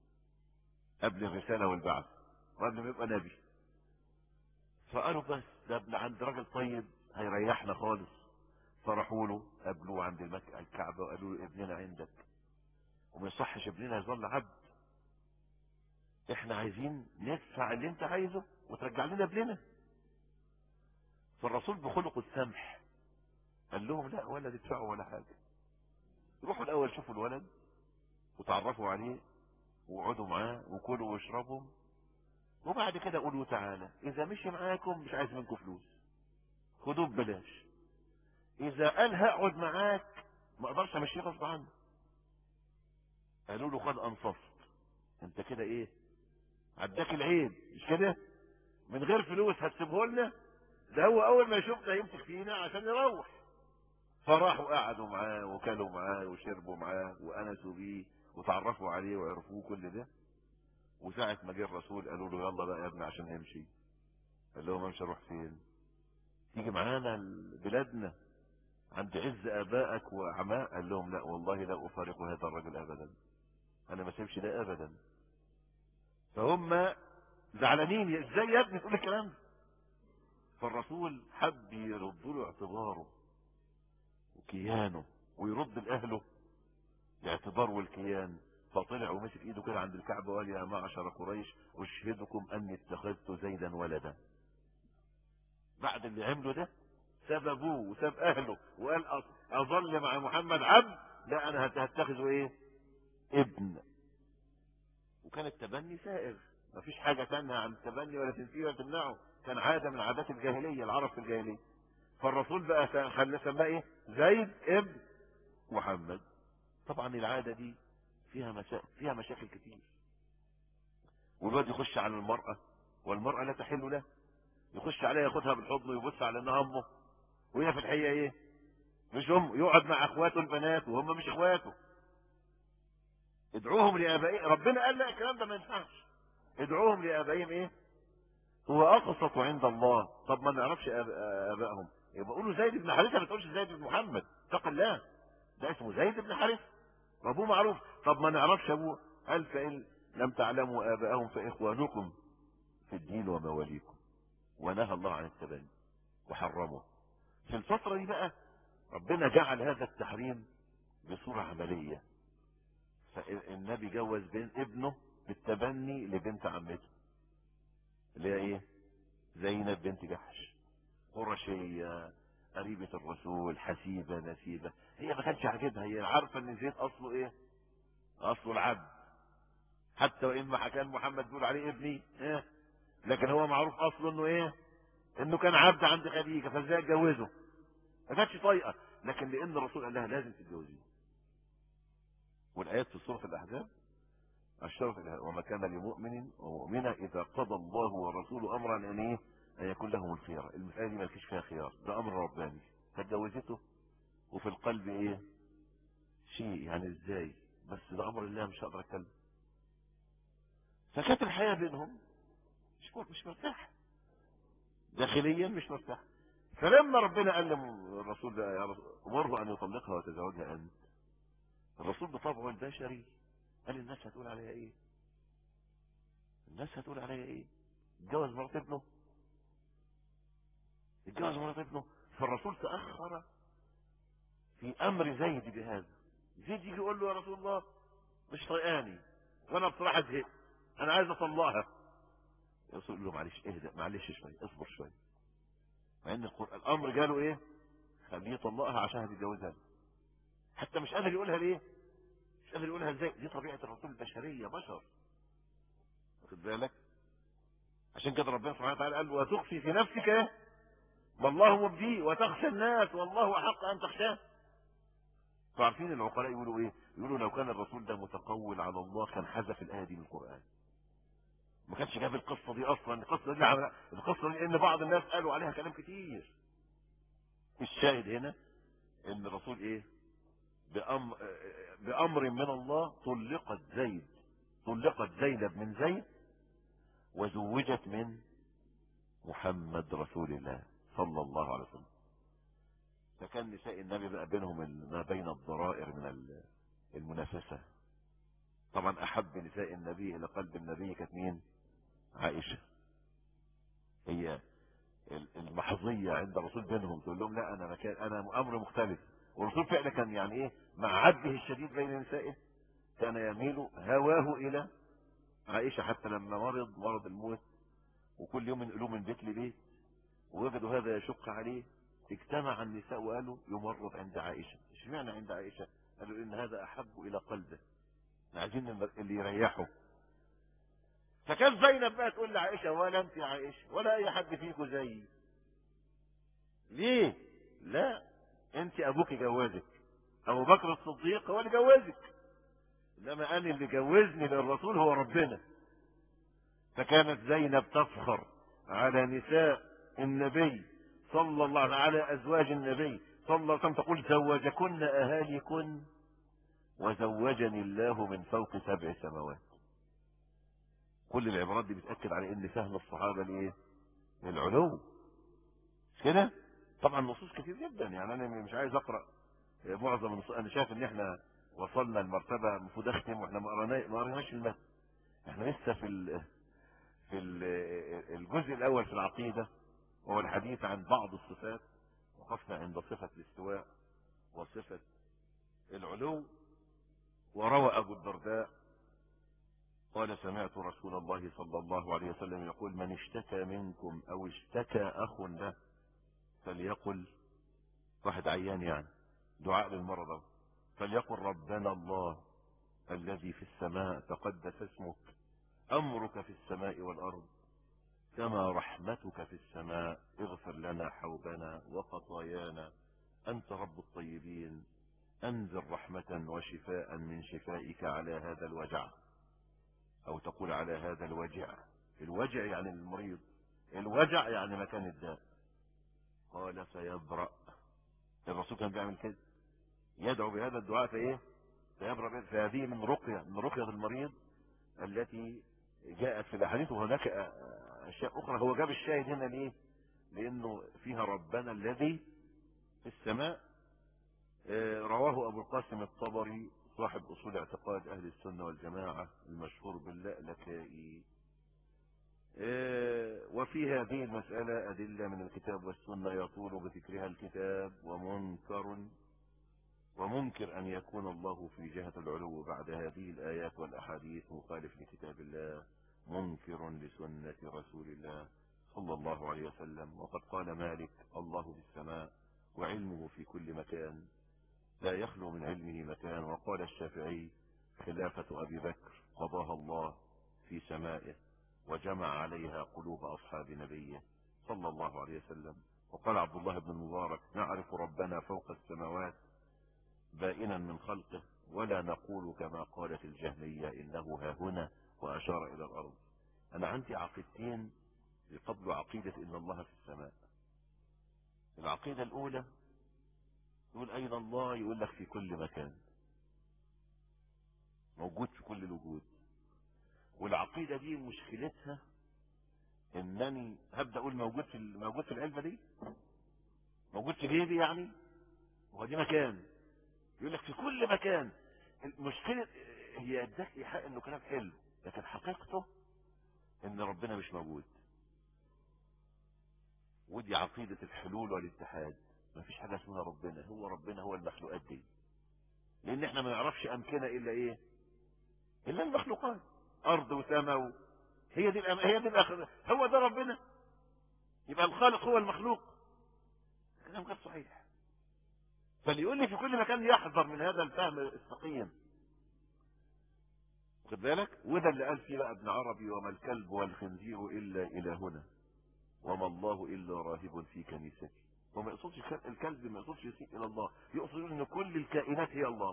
قبل الرسالة والبعث وقبل ما يبقى نبي فقالوا بس ده ابن عند راجل طيب هيريحنا خالص فرحوا له قابلوه عند المك... الكعبة وقالوا له ابننا عندك وما يصحش ابننا يظل عبد احنا عايزين ندفع اللي انت عايزه وترجع لنا ابننا فالرسول بخلق السمح قال لهم لا ولا تدفعوا ولا حاجة روحوا الاول شوفوا الولد وتعرفوا عليه وقعدوا معاه وكلوا واشربوا وبعد كده قولوا تعالى اذا مشي معاكم مش عايز منكم فلوس خدوه ببلاش اذا قال هقعد معاك ما اقدرش امشيه غصب عنه قالوا له قد انصفت انت كده ايه عداك العيب مش كده من غير فلوس هتسيبه لنا ده هو اول ما يشوفنا يمسك فينا عشان يروح فراحوا قعدوا معاه وكلوا معاه وشربوا معاه وانسوا بيه وتعرفوا عليه وعرفوه كل ده وساعة ما جه الرسول قالوا له يلا بقى يا ابني عشان امشي قال لهم امشي اروح فين تيجي معانا بلادنا عند عز ابائك وعماء قال لهم لا والله لا افارق هذا الرجل ابدا انا ما سيبش ده ابدا فهم زعلانين ازاي يا ابني تقول الكلام ده فالرسول حب يرد له اعتباره وكيانه ويرد لاهله الاعتبار والكيان فطلع ومسك ايده كده عند الكعبة وقال يا معشر قريش اشهدكم اني اتخذت زيدا ولدا بعد اللي عمله ده ساب ابوه وساب اهله وقال اظل مع محمد عبد لا انا هتخذه ايه ابن وكان التبني سائغ مفيش حاجة تنهى عن التبني ولا تنفيه ولا تمنعه كان عادة من عادات الجاهلية العرب في الجاهلية فالرسول بقى خلى سماه ايه زيد ابن محمد طبعا العادة دي فيها مشا... فيها مشاكل كتير والواد يخش على المرأة والمرأة لا تحل له يخش عليها ياخدها بالحضن ويبص على انها امه وهي في الحقيقة ايه مش ام يقعد مع اخواته البنات وهم مش اخواته ادعوهم لابائهم ربنا قال لا الكلام ده ما ينفعش ادعوهم لابائهم ايه هو اقسط عند الله طب ما نعرفش ابائهم يبقى قولوا زيد بن حارثه ما تقولش زيد بن محمد اتق الله ده اسمه زيد بن حارثه وابوه معروف طب ما نعرفش ابوه قال فان لم تعلموا اباءهم فاخوانكم في الدين ومواليكم ونهى الله عن التبني وحرمه في الفترة دي بقى ربنا جعل هذا التحريم بصورة عملية فالنبي جوز بين ابنه بالتبني لبنت عمته اللي هي ايه زينب بنت جحش قرشية قريبة الرسول حسيبة نسيبة هي ما كانش عاجبها هي عارفة ان زيد اصله ايه اصله العبد حتى وان ما كان محمد بيقول عليه ابني إيه؟ لكن هو معروف اصله انه ايه انه كان عبد عند خديجة فازاي اتجوزه ما كانتش طايقة لكن لان الرسول قال لها لازم تتجوزيه والايات في سورة الاحزاب اشرت الى وما كان لمؤمن ومؤمنة اذا قضى الله ورسوله امرا ان ايه ان يكون لهم الخيار المسألة دي مالكش فيها خيار ده امر رباني فاتجوزته وفي القلب ايه شيء يعني ازاي بس ده امر الله مش هقدر اتكلم فكانت الحياة بينهم مش مش مرتاح داخليا مش مرتاح فلما ربنا قال الرسول ده يا رسول امره ان يطلقها وتزوجها انت الرسول بطبعه البشري قال الناس هتقول عليها ايه الناس هتقول عليها ايه اتجوز مرات ابنه اتجوز مرات ابنه فالرسول تأخر في امر زيد بهذا زيد يجي يقول له يا رسول الله مش طيقاني وانا بصراحة زهقت انا عايز اطلقها الرسول يقول له معلش اهدأ معلش شوية اصبر شوية مع ان القرآن الامر جاله ايه خليه يطلقها عشان هتتجوزها حتى مش قادر يقولها ليه مش قادر يقولها ازاي دي طبيعة الرسول البشرية بشر واخد بالك عشان كده ربنا سبحانه وتعالى قال وتخفي في نفسك ايه ما الله مبديه وتخشى الناس والله احق ان تخشاه فعارفين العقلاء يقولوا ايه يقولوا لو كان الرسول ده متقول على الله كان حذف الايه دي من القران ما كانش جاب القصه دي اصلا القصه دي عمل... القصه دي ان بعض الناس قالوا عليها كلام كتير الشاهد هنا ان الرسول ايه بأمر, بأمر من الله طلقت زيد طلقت زينب من زيد وزوجت من محمد رسول الله صلى الله عليه وسلم فكان نساء النبي بقى بينهم ال- ما بين الضرائر من ال- المنافسة طبعا أحب نساء النبي إلى قلب النبي كانت مين عائشة هي ال- المحظية عند الرسول بينهم تقول لهم لا أنا مكان أنا أمر مختلف والرسول فعلا كان يعني إيه مع عده الشديد بين نسائه كان يميل هواه إلى عائشة حتى لما مرض مرض الموت وكل يوم ينقلوه من بيت لبيت ووجدوا هذا يشق عليه اجتمع النساء وقالوا يمرض عند عائشة اشمعنى عند عائشة قالوا ان هذا احب الى قلبه احنا عايزين اللي يريحه فكان زينب بقى تقول لعائشة ولا انت يا عائشة ولا اي حد فيكم زيي ليه لا انت ابوك جوازك ابو بكر الصديق هو اللي جوزك انما قال اللي جوزني للرسول هو ربنا فكانت زينب تفخر على نساء النبي صلى الله عليه على ازواج النبي صلى الله عليه وسلم تقول زوجكن اهاليكن وزوجني الله من فوق سبع سماوات كل العبارات دي بتاكد على ان فهم الصحابه لايه للعلو مش كده طبعا نصوص كتير جدا يعني انا مش عايز اقرا معظم النصوص انا شايف ان احنا وصلنا لمرتبه المفروض اختم واحنا ما قرينا- ما قريناش المتن احنا لسه في ال في ال الجزء الاول في العقيده وهو الحديث عن بعض الصفات وقفنا عند صفه الاستواء وصفه العلو وروى ابو الدرداء قال سمعت رسول الله صلى الله عليه وسلم يقول من اشتكى منكم او اشتكى اخ له فليقل واحد عيان يعني دعاء للمرض أهو. فليقل ربنا الله الذي في السماء تقدس اسمك امرك في السماء والارض كما رحمتك في السماء اغفر لنا حوبنا وخطايانا انت رب الطيبين انزل رحمة وشفاء من شفائك على هذا الوجع او تقول على هذا الوجع الوجع يعني المريض الوجع يعني مكان الداء قال فيبرأ الرسول كان بيعمل كده يدعو بهذا الدعاء فايه فيبرأ به. فهذه من رقية من رقية المريض التي جاءت في الاحاديث وهناك اشياء اخرى هو جاب الشاهد هنا ليه لانه فيها ربنا الذي في السماء آه، رواه ابو القاسم الطبري صاحب اصول اعتقاد اهل السنه والجماعه المشهور باللألكائي آه، وفي هذه المسألة أدلة من الكتاب والسنة يطول بذكرها الكتاب ومنكر ومنكر أن يكون الله في جهة العلو بعد هذه الآيات والأحاديث مخالف لكتاب الله منكر لسنة رسول الله صلى الله عليه وسلم وقد قال مالك الله في السماء وعلمه في كل مكان لا يخلو من علمه مكان وقال الشافعي خلافة أبي بكر قضاها الله في سمائه وجمع عليها قلوب أصحاب نبيه صلى الله عليه وسلم وقال عبد الله بن المبارك نعرف ربنا فوق السماوات بائنا من خلقه ولا نقول كما قالت الجهمية إنه ها هنا وأشار إلى الأرض أنا عندي عقيدتين قبل عقيدة إن الله في السماء العقيدة الأولى يقول أين الله يقول لك في كل مكان موجود في كل الوجود والعقيدة دي مشكلتها انني هبدأ اقول موجود في موجود في العلبة دي موجود في جيبي يعني هو دي مكان يقول لك في كل مكان المشكلة هي اداك ايحاء انه كلام حلو لكن حقيقته ان ربنا مش موجود ودي عقيدة الحلول والاتحاد مفيش حاجة اسمها ربنا هو ربنا هو المخلوقات دي لان احنا ما نعرفش امكنة الا ايه الا المخلوقات ارض وسماء و... هي دي الأم... هي دي الأخر... هو ده ربنا يبقى الخالق هو المخلوق كلام غير صحيح فاللي يقول لي في كل مكان يحذر من هذا الفهم السقيم خد بالك وده اللي قال فيه بقى ابن عربي وما الكلب والخنزير الا الهنا وما الله الا راهب في كنيسته وما يقصدش الكلب ما يقصدش يسيء الى الله يقصد ان كل الكائنات هي الله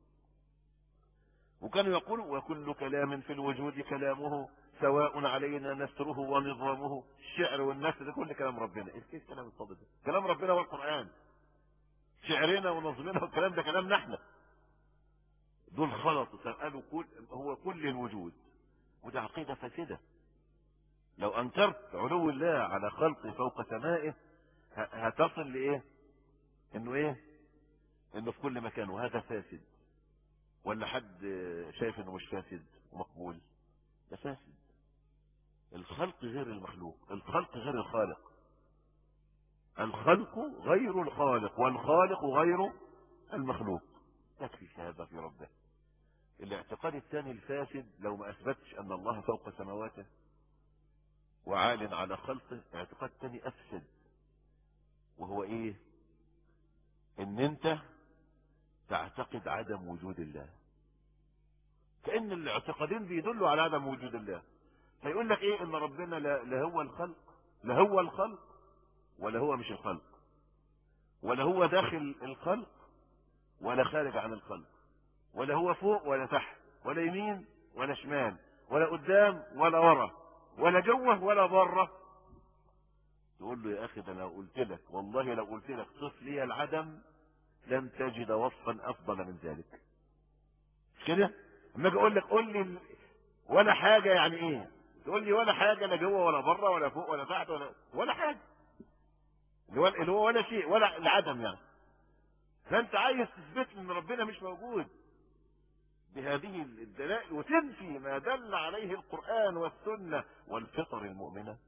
وكانوا يقولوا وكل كلام في الوجود كلامه سواء علينا نثره ونظامه الشعر والنثر ده كل كلام ربنا ايه الكلام الفاضي ده كلام ربنا والقرآن شعرنا ونظمنا والكلام ده كلامنا احنا دول خلطوا قالوا كل هو كل الوجود وده عقيدة فاسدة لو انكرت علو الله على خلقه فوق سمائه هتصل لايه انه ايه انه في كل مكان وهذا فاسد ولا حد شايف انه مش فاسد ومقبول ده فاسد الخلق غير المخلوق الخلق غير الخالق الخلق غير الخالق والخالق غير المخلوق يكفي شهادة في ربه الاعتقاد الثاني الفاسد لو ما اثبتش ان الله فوق سماواته وعال على خلقه اعتقاد ثاني افسد وهو ايه ان انت تعتقد عدم وجود الله كأن الاعتقادين بيدلوا على عدم وجود الله فيقول لك ايه ان ربنا لا, لا هو الخلق لا هو الخلق ولا هو مش الخلق ولا هو داخل الخلق ولا خارج عن الخلق ولا هو فوق ولا تحت ولا يمين ولا شمال ولا قدام ولا ورا ولا جوه ولا بره تقول له يا اخي ده لو قلت لك والله لو قلت لك صف لي العدم لن تجد وصفا افضل من ذلك مش كده اما اجي اقول لك قول لي ولا حاجه يعني ايه تقول لي ولا حاجه لا جوه ولا بره ولا فوق ولا تحت ولا ولا حاجه اللي هو اللي هو ولا شيء ولا العدم يعني فانت عايز تثبت ان ربنا مش موجود بهذه الدلائل وتنفي ما دل عليه القرآن والسنة والفطر المؤمنة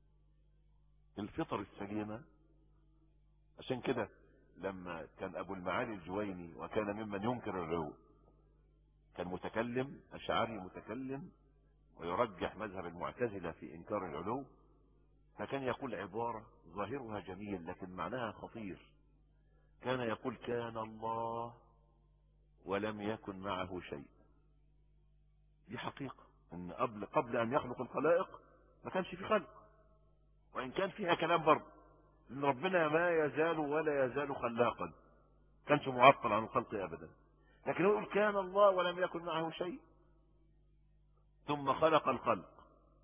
الفطر السليمة عشان كده لما كان أبو المعالي الجويني وكان ممن ينكر العلو كان متكلم أشعري متكلم ويرجح مذهب المعتزلة في إنكار العلو فكان يقول عبارة ظاهرها جميل لكن معناها خطير كان يقول كان الله ولم يكن معه شيء دي حقيقة ان قبل قبل ان يخلق الخلائق ما كانش في خلق وان كان فيها كلام برضه ان ربنا ما يزال ولا يزال خلاقا كانش معطل عن الخلق ابدا لكن هو يقول كان الله ولم يكن معه شيء ثم خلق الخلق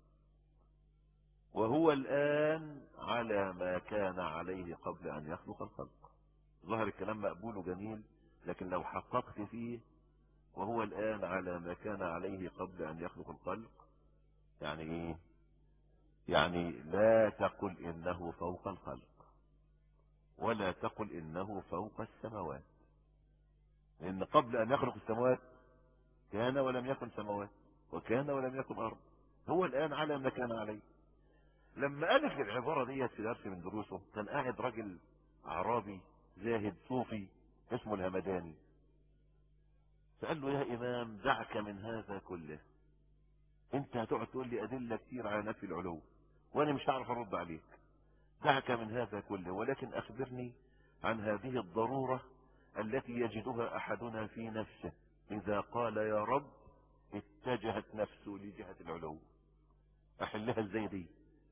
وهو الآن على ما كان عليه قبل أن يخلق الخلق ظهر الكلام مقبول وجميل لكن لو حققت فيه وهو الآن على ما كان عليه قبل أن يخلق الخلق يعني إيه يعني لا تقل إنه فوق الخلق ولا تقل إنه فوق السماوات لأن قبل أن يخلق السماوات كان ولم يكن سماوات وكان ولم يكن أرض هو الآن على ما كان عليه لما ألف العبارة دي في درس من دروسه كان قاعد راجل أعرابي زاهد صوفي اسمه الهمداني فقال له يا إمام دعك من هذا كله انت هتقعد تقول لي أدلة كتير على نفي العلو وأنا مش هعرف أرد عليك دعك من هذا كله ولكن أخبرني عن هذه الضرورة التي يجدها أحدنا في نفسه إذا قال يا رب اتجهت نفسه لجهة العلو أحلها ازاي دي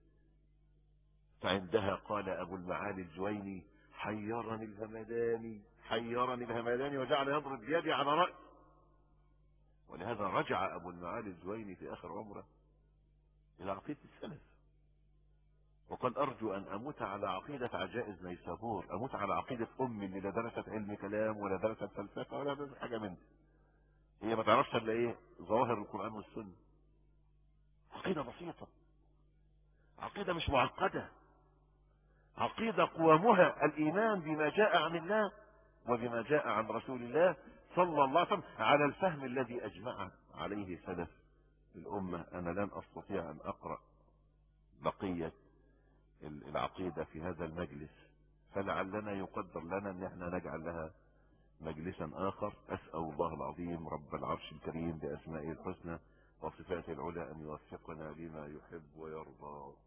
فعندها قال أبو المعالي الجويني حيرني الهمداني حيرني الهمداني وجعل يضرب بيدي على رأسي ولهذا رجع أبو المعالي الجويني في آخر عمره إلى عقيدة السلف وقال أرجو أن أموت على عقيدة عجائز نيسابور أموت على عقيدة أمي اللي لا درست علم كلام ولا درست فلسفة ولا درست حاجة منه هي ما تعرفش إلا إيه ظواهر القرآن والسنة عقيدة بسيطة عقيدة مش معقدة عقيدة قوامها الإيمان بما جاء عن الله وبما جاء عن رسول الله صلى الله عليه وسلم على الفهم الذي أجمع عليه سلف الأمة أنا لن أستطيع أن أقرأ بقية العقيدة في هذا المجلس فلعلنا يقدر لنا أن احنا نجعل لها مجلسا آخر أسأل الله العظيم رب العرش الكريم بأسمائه الحسنى وصفاته العلى أن يوفقنا لما يحب ويرضى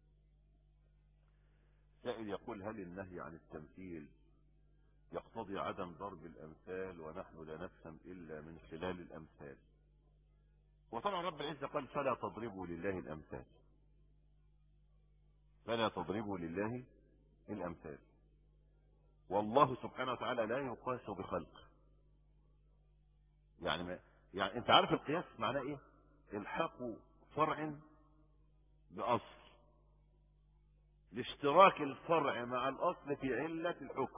سائل يقول هل النهي عن التمثيل يقتضي عدم ضرب الأمثال ونحن لا نفهم إلا من خلال الأمثال وطبعا رب العزة قال فلا تضربوا لله الأمثال فلا تضربوا لله الأمثال والله سبحانه وتعالى لا يقاس بخلقه يعني ما يعني انت عارف القياس معناه ايه الحاق فرع بأصل لاشتراك الفرع مع الأصل في علة الحكم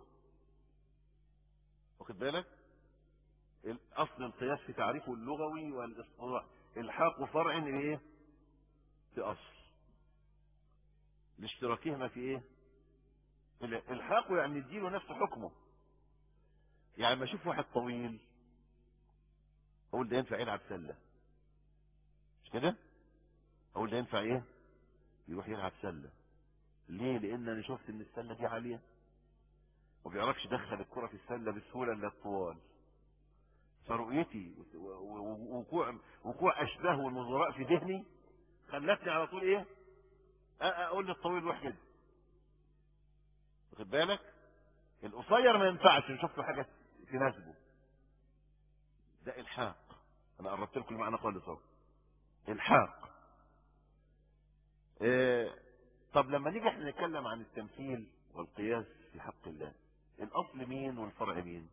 واخد بالك اصل القياس في تعريفه اللغوي والاصطلاح الحاق فرع ايه في اصل لاشتراكهما في ايه ال- الحاقه يعني اديله نفس حكمه يعني لما اشوف واحد طويل اقول ده ينفع يلعب سله مش كده اقول ده ينفع ايه يروح يلعب سله ليه لان انا شفت ان السله دي عاليه وما بيعرفش يدخل الكره في السله بسهوله الا الطوال فرؤيتي و- و- ووقوع وقوع اشباه والنظراء في ذهني خلتني على طول ايه أ- اقول للطويل روح كده واخد بالك القصير ما ينفعش نشوف له حاجه تناسبه ده الحاق انا قربت لكم المعنى خالص اهو الحاق إيه طب لما نيجي احنا نتكلم عن التمثيل والقياس في حق الله الاصل مين والفرع مين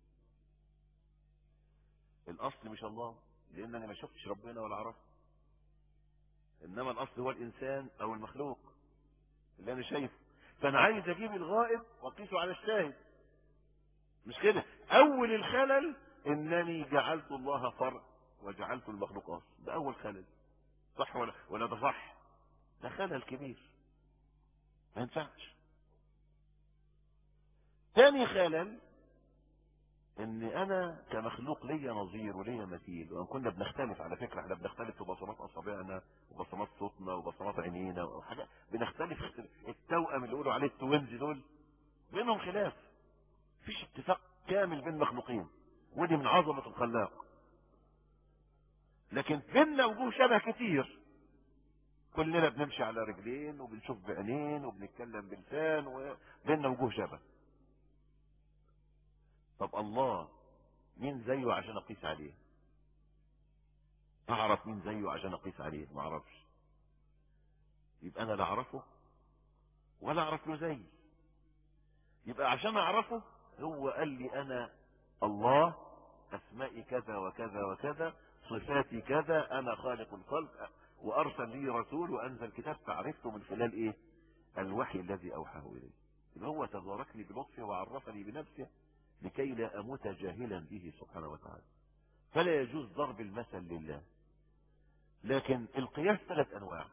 الاصل مش الله لان انا ما شفتش ربنا ولا عرفه انما الاصل هو الانسان او المخلوق اللي انا شايفه فانا عايز اجيب الغائب واقيسه على الشاهد مش كده اول الخلل انني جعلت الله فرع وجعلت المخلوق اصل ده اول خلل صح ولا ولا ده صح ده خلل كبير ما ينفعش تاني خلل ان انا كمخلوق ليا نظير وليا مثيل وان كنا بنختلف على فكره احنا بنختلف في بصمات اصابعنا وبصمات صوتنا وبصمات عينينا وحاجات بنختلف اختلاف. التوأم اللي يقولوا عليه التوينز دول بينهم خلاف مفيش اتفاق كامل بين مخلوقين ودي من عظمه الخلاق لكن بيننا وجوه شبه كتير كلنا بنمشي على رجلين وبنشوف بعينين وبنتكلم بلسان وبيننا وجوه شبه طب الله مين زيه عشان اقيس عليه اعرف مين زيه عشان اقيس عليه ما اعرفش يبقى انا لا اعرفه ولا اعرف له زي يبقى عشان اعرفه هو قال لي انا الله اسمائي كذا وكذا وكذا صفاتي كذا انا خالق الخلق وارسل لي رسول وانزل كتاب فعرفته من خلال ايه الوحي الذي اوحاه الي يبقى هو تباركني بلطفه وعرفني بنفسه لكي لا اموت جاهلا به سبحانه وتعالى فلا يجوز ضرب المثل لله لكن القياس ثلاث انواع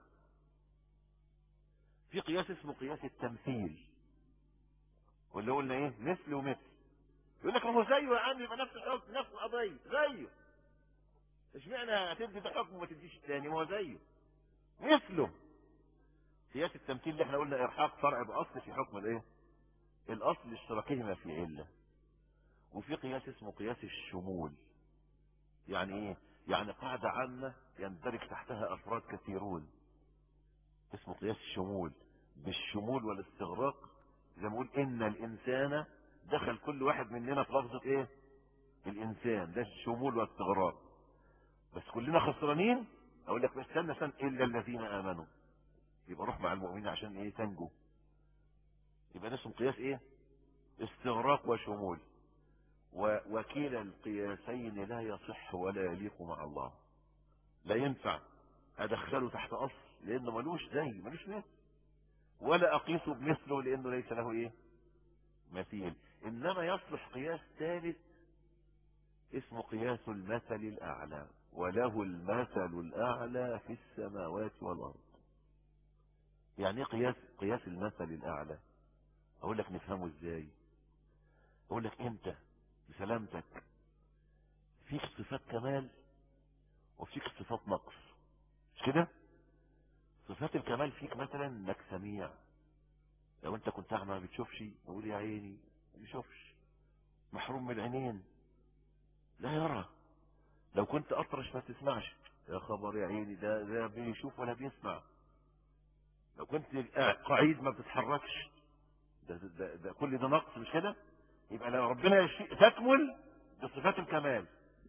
في قياس اسمه قياس التمثيل واللي قلنا ايه مثل ومثل يقول لك ما هو زيه يا عم يبقى نفس الحكم نفس القضيه زيه اشمعنى هتدي ده حكم وما تديش الثاني ما هو زيه مثله قياس التمثيل اللي احنا قلنا ارحاق فرع باصل في حكم الايه الاصل اشتراكهما في عله وفي قياس اسمه قياس الشمول يعني ايه يعني قاعدة عامة يندرج تحتها افراد كثيرون اسمه قياس الشمول بالشمول والاستغراق زي ما اقول ان الانسان دخل كل واحد مننا في لفظة ايه الانسان ده الشمول والاستغراق بس كلنا خسرانين اقول لك بس استنى استنى الا الذين امنوا يبقى روح مع المؤمنين عشان ايه تنجو يبقى ده اسمه قياس ايه استغراق وشمول و- وكلا القياسين لا يصح ولا يليق مع الله لا ينفع ادخله تحت اصل لانه ملوش زي ملوش مثل ولا اقيسه بمثله لانه ليس له ايه مثيل انما يصلح قياس ثالث اسمه قياس المثل الاعلى وله المثل الاعلى في السماوات والارض يعني ايه قياس قياس المثل الاعلى اقول لك نفهمه ازاي اقول لك انت بسلامتك فيك صفات كمال وفيك صفات نقص مش كده صفات الكمال فيك مثلا انك سميع لو انت كنت اعمى ما بتشوفش اقول يا عيني ما بيشوفش محروم من العينين لا يرى لو كنت اطرش ما تسمعش يا خبر يا عيني ده ده بيشوف ولا بيسمع لو كنت قعيد ما بتتحركش ده, ده, ده كل ده نقص مش كده يبقى لو ربنا يشفي تكمل بصفات الكمال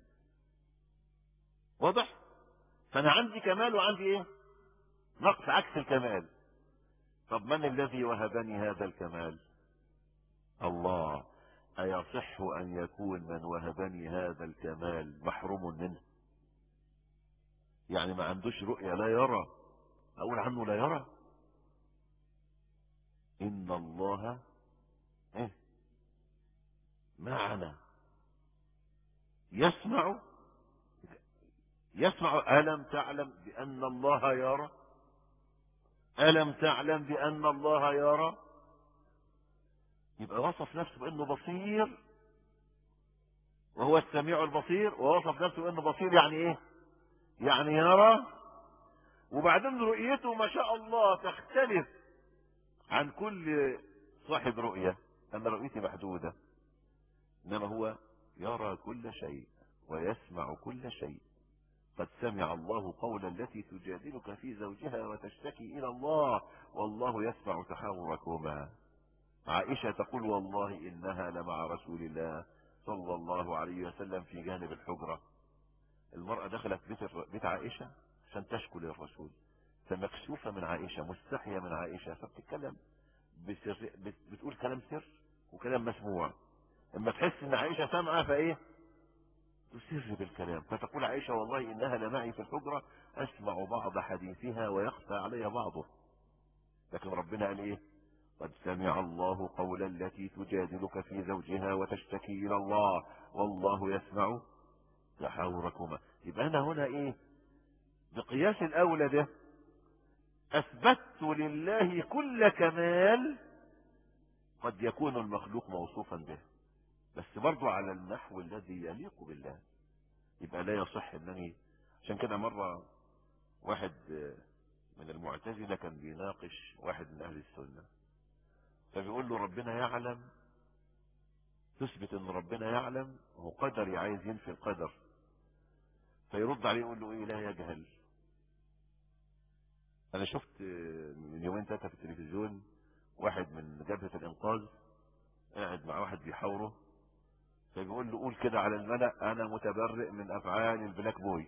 واضح فانا عندي كمال وعندي ايه نقص عكس الكمال طب من الذي وهبني هذا الكمال الله أيصح أن يكون من وهبني هذا الكمال محروم منه يعني ما عندوش رؤية لا يرى أقول عنه لا يرى إن الله إيه معنا يسمع يسمع ألم تعلم بأن الله يرى ألم تعلم بأن الله يرى يبقى وصف نفسه بانه بصير وهو السميع البصير ووصف نفسه بانه بصير يعني ايه يعني يرى وبعدين رؤيته ما شاء الله تختلف عن كل صاحب رؤية أنا رؤيتي محدودة إنما هو يرى كل شيء ويسمع كل شيء قد سمع الله قول التي تجادلك في زوجها وتشتكي إلى الله والله يسمع تحاوركما عائشة تقول والله إنها لمع رسول الله صلى الله عليه وسلم في جانب الحجرة المرأة دخلت بيت, بيت عائشة عشان تشكو للرسول فمكسوفة من عائشة مستحية من عائشة فبتتكلم بسر بتقول كلام سر وكلام مسموع اما تحس ان عائشة سامعة فايه تسر بالكلام فتقول عائشة والله انها لمعي في الحجرة اسمع بعض حديثها ويخفى علي بعضه لكن ربنا قال ايه قد سمع الله قول التي تجادلك في زوجها وتشتكي الى الله والله يسمع تحاوركما يبقى انا هنا ايه بقياس الاولى ده اثبتت لله كل كمال قد يكون المخلوق موصوفا به بس برضو على النحو الذي يليق بالله يبقى لا يصح انني عشان كده مرة واحد من المعتزلة كان بيناقش واحد من اهل السنة فبيقول له ربنا يعلم تثبت ان ربنا يعلم وهو قدري عايز ينفي القدر فيرد عليه يقول له ايه لا يجهل انا شفت من يومين ثلاثة في التلفزيون واحد من جبهة الانقاذ قاعد مع واحد بيحاوره فبيقول له قول كده على الملأ انا متبرئ من افعال البلاك بوي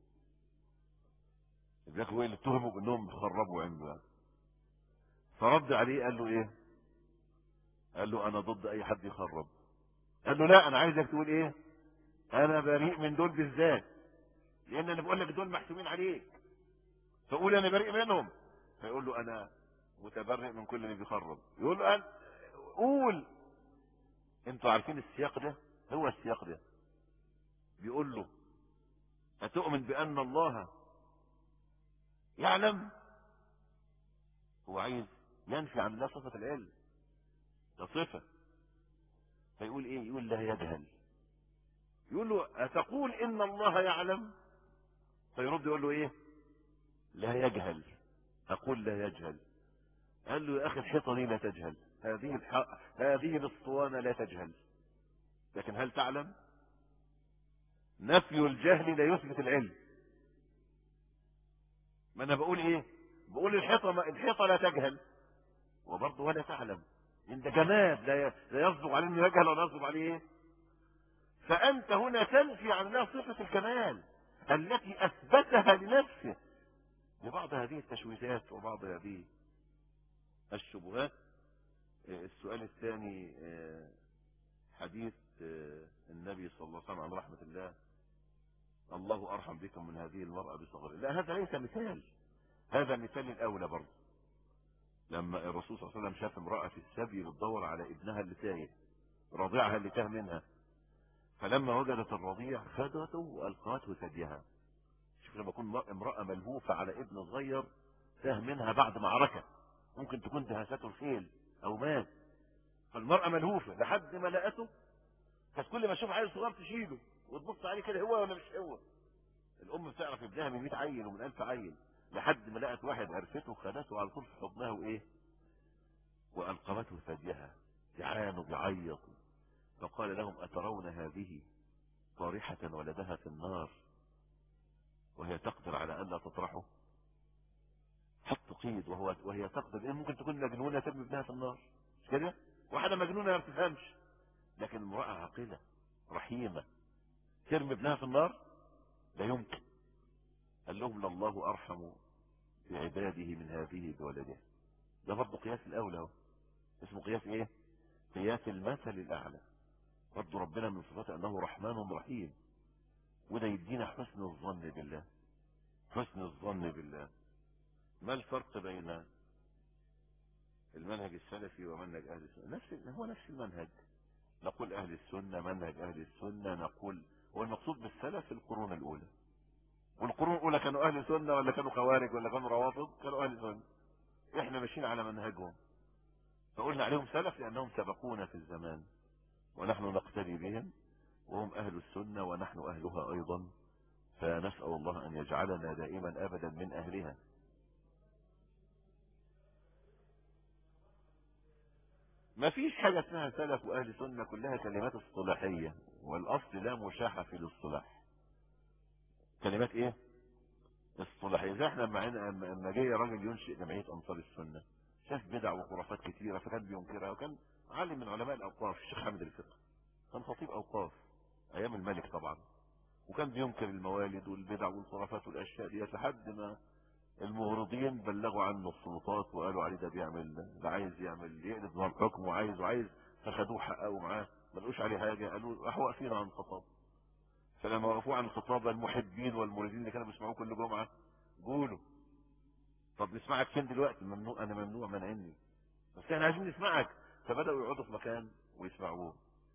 البلاك بوي اللي اتهموا بانهم خربوا عنده فرد عليه قال له ايه قال له انا ضد اي حد يخرب قال له لا انا عايزك تقول ايه انا بريء من دول بالذات لان انا بقول لك دول محسوبين عليك فقول انا بريء منهم فيقول له انا متبرئ من كل اللي بيخرب يقول له قال قول انتوا عارفين السياق ده هو السياق ده بيقول له أتؤمن بأن الله يعلم هو عايز ينفي عن الله صفة العلم ده صفة فيقول ايه يقول لا يجهل يقول له أتقول إن الله يعلم فيرد يقول له ايه لا يجهل أقول لا يجهل قال له يا أخي الحيطة دي لا تجهل هذه الح... هذه الاسطوانة لا تجهل لكن هل تعلم نفي الجهل لا يثبت العلم ما انا بقول ايه بقول الحيطة ما... الحيطة لا تجهل وبرضه ولا تعلم انت جماد لا, لا يصدق عليه انه يجهل ولا يصدق عليه ايه فانت هنا تنفي عن الله صفة الكمال التي اثبتها لنفسه ببعض هذه التشويشات وبعض هذه الشبهات السؤال الثاني حديث النبي صلى الله عليه وسلم عن رحمة الله الله أرحم بكم من هذه المرأة بصغر لا هذا ليس مثال هذا مثال الأولى برضه لما الرسول صلى الله عليه وسلم شاف امرأة في السبي بتدور على ابنها اللي تايه رضيعها اللي تاه منها فلما وجدت الرضيع خدته وألقاته ثديها شوف لما تكون امرأة ملهوفة على ابن صغير تاه منها بعد معركة ممكن تكون دهسته الخيل او مات فالمرأة ملهوفة لحد ما لقته كانت كل ما تشوف عيل صغير تشيله وتبص عليه كده هو ولا مش هو الام بتعرف ابنها من 100 عيل ومن 1000 عيل لحد ما لقت واحد عرفته خدته على طول في حضنها وايه والقمته ثديها جعان بيعيط فقال لهم اترون هذه طارحة ولدها في النار وهي تقدر على ألا تطرحه حط قيد وهو وهي تقدر إيه ممكن تكون مجنونة ترمي ابنها في النار مش كده واحدة مجنونة ما بتفهمش لكن امرأة عاقلة رحيمة ترمي ابنها في النار لا يمكن قال لهم لله أرحم بعباده من هذه بولده ده برضه قياس الأولى اهو اسمه قياس ايه قياس المثل الأعلى برضه ربنا من صفاته أنه رحمن رحيم وده يدينا حسن الظن بالله حسن الظن بالله ما الفرق بين المنهج السلفي ومنهج أهل السنة نفس هو نفس المنهج نقول أهل السنة منهج أهل السنة نقول هو المقصود بالسلف القرون الأولى والقرون الأولى كانوا أهل سنة ولا كانوا خوارج ولا كانوا روافض كانوا أهل سنة إحنا ماشيين على منهجهم فقلنا عليهم سلف لأنهم سبقونا في الزمان ونحن نقتدي بهم وهم أهل السنة ونحن أهلها أيضا فنسأل الله أن يجعلنا دائما أبدا من أهلها ما فيش حاجة اسمها سلف وأهل سنة كلها كلمات اصطلاحية والأصل لا مشاحة في الاصطلاح كلمات ايه اصطلاحية زي احنا معنا لما جه راجل ينشئ جمعية أنصار السنة شاف بدع وخرافات كثيرة فكان بينكرها وكان عالم من علماء الأوقاف الشيخ حامد الفقه كان خطيب أوقاف أيام الملك طبعا وكان بينكر الموالد والبدع والخرافات والأشياء دي لحد ما المغرضين بلغوا عنه السلطات وقالوا عليه ده بيعمل ده عايز يعمل يقلب نظام حكم وعايز وعايز فخدوه حققوا معاه ما لقوش عليه حاجه قالوا راحوا واقفين عن الخطاب فلما وقفوا عن الخطاب المحبين والمريدين اللي كانوا بيسمعوه كل جمعه قولوا طب نسمعك فين دلوقتي ممنوع انا ممنوع من عني بس احنا عايزين نسمعك فبداوا يقعدوا في مكان ويسمعوه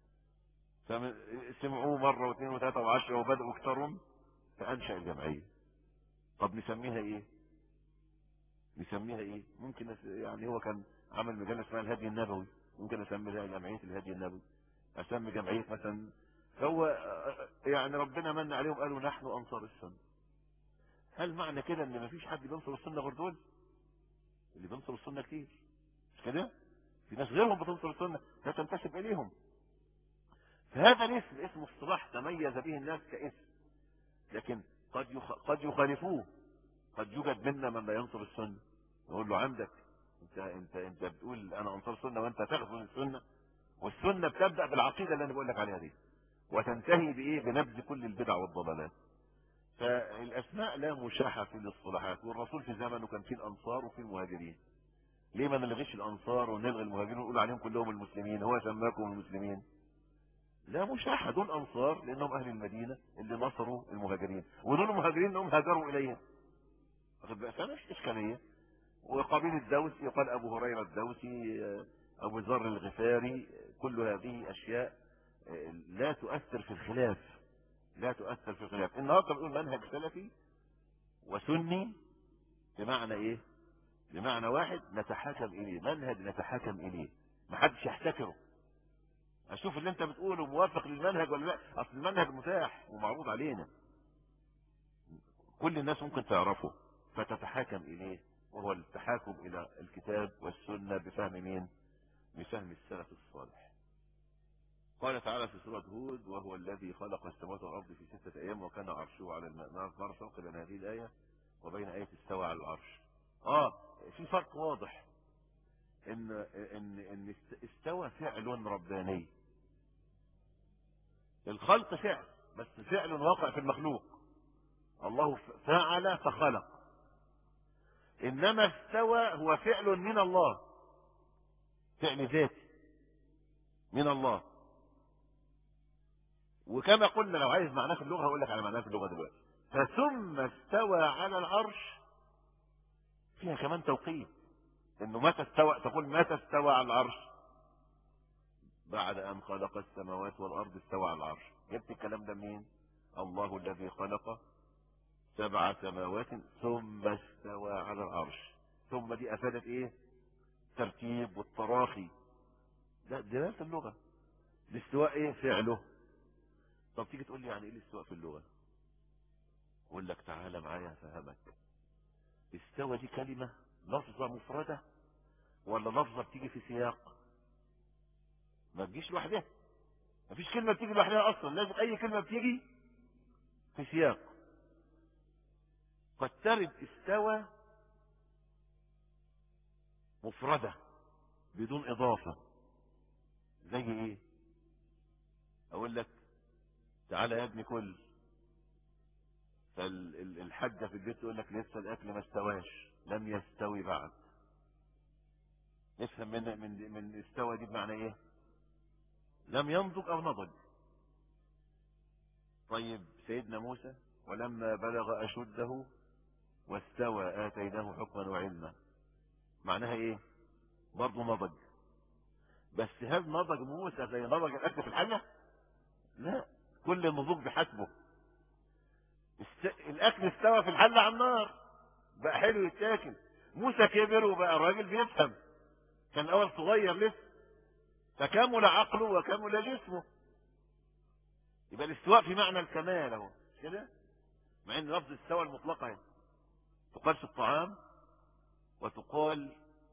فسمعوه مره واثنين وثلاثه وعشره وبداوا يكترهم فانشا الجمعيه طب نسميها ايه نسميها ايه ممكن نس... يعني هو كان عمل مجله اسمها الهدي النبوي ممكن اسمي لها جمعيه الهدي النبوي اسمي جمعيه مثلا فهو يعني ربنا من عليهم قالوا نحن انصار السنه هل معنى كده ان مفيش حد بينصر السنه غير دول اللي بينصر السنه كتير مش كده في ناس غيرهم بتنصر السنه لا تنتسب اليهم فهذا الاسم اسم اصطلاح تميز به الناس كاسم لكن قد يخ... قد يخالفوه قد يوجد منا من لا ينصر السنه يقول له عندك انت انت انت بتقول انا انصار السنه وانت تغفل السنه والسنه بتبدا بالعقيده اللي انا بقول لك عليها دي وتنتهي بايه بنبذ كل البدع والضلالات فالاسماء لا مشاحه في الاصطلاحات والرسول في زمنه كان فيه الانصار وفيه المهاجرين ليه ما نلغيش الانصار ونلغي المهاجرين ونقول عليهم كلهم المسلمين هو سماكم المسلمين لا مشاحه دول انصار لانهم اهل المدينه اللي نصروا المهاجرين ودول المهاجرين انهم هاجروا اليهم واخد بالك فمش اشكاليه وقبيل الدوسي يقال ابو هريره الدوسي ابو ذر الغفاري كل هذه اشياء لا تؤثر في الخلاف لا تؤثر في الخلاف النهارده بنقول منهج سلفي وسني بمعنى ايه بمعنى واحد نتحاكم اليه منهج نتحاكم اليه ما حدش يحتكره اشوف اللي انت بتقوله موافق للمنهج ولا لا اصل المنهج متاح ومعروض علينا كل الناس ممكن تعرفه فتتحاكم إليه وهو التحاكم إلى الكتاب والسنة بفهم مين بفهم السلف الصالح قال تعالى في سورة هود وهو الذي خلق السماوات والأرض في ستة أيام وكان عرشه على الماء ما فرق بين هذه الآية وبين آية استوى على العرش آه في فرق واضح إن إن إن استوى فعل رباني الخلق فعل بس فعل واقع في المخلوق الله فعل فخلق إنما استوى هو فعل من الله فعل ذاتي من الله وكما قلنا لو عايز معناه في اللغة هقول لك على معناه في اللغة دلوقتي فثم استوى على العرش فيها كمان توقيت انه متى استوى تقول متى استوى على العرش بعد ان خلق السماوات والارض استوى على العرش جبت الكلام ده منين الله الذي خلق سبع سماوات ثم استوى على العرش ثم دي افادت ايه ترتيب والتراخي ده دلالة اللغة الاستواء ايه فعله طب تيجي تقول لي يعني ايه الاستواء في اللغة اقول لك تعالى معايا افهمك استوى دي كلمة لفظة مفردة ولا لفظة بتيجي في سياق ما تجيش لوحدها مفيش كلمة بتيجي لوحدها اصلا لازم اي كلمة بتيجي في سياق قد ترد استوى مفردة بدون إضافة زي إيه أقول لك تعالى يا ابني كل فالحاجة في البيت تقول لك لسه الأكل ما استواش لم يستوي بعد افهم من من من استوى دي بمعنى ايه لم ينضج او نضج طيب سيدنا موسى ولما بلغ اشده واستوى آتيناه حكما وعلما معناها ايه برضه نضج بس هل نضج موسى زي نضج الاكل في الحله لا كل النضوج بحسبه است... الاكل استوى في الحله على النار بقى حلو يتاكل موسى كبر وبقى راجل بيفهم كان الاول صغير لسه فكمل عقله وكمل جسمه يبقى الاستواء في معنى الكمال اهو مش كده مع ان لفظ استوى المطلقه هنا تقال في الطعام وتقال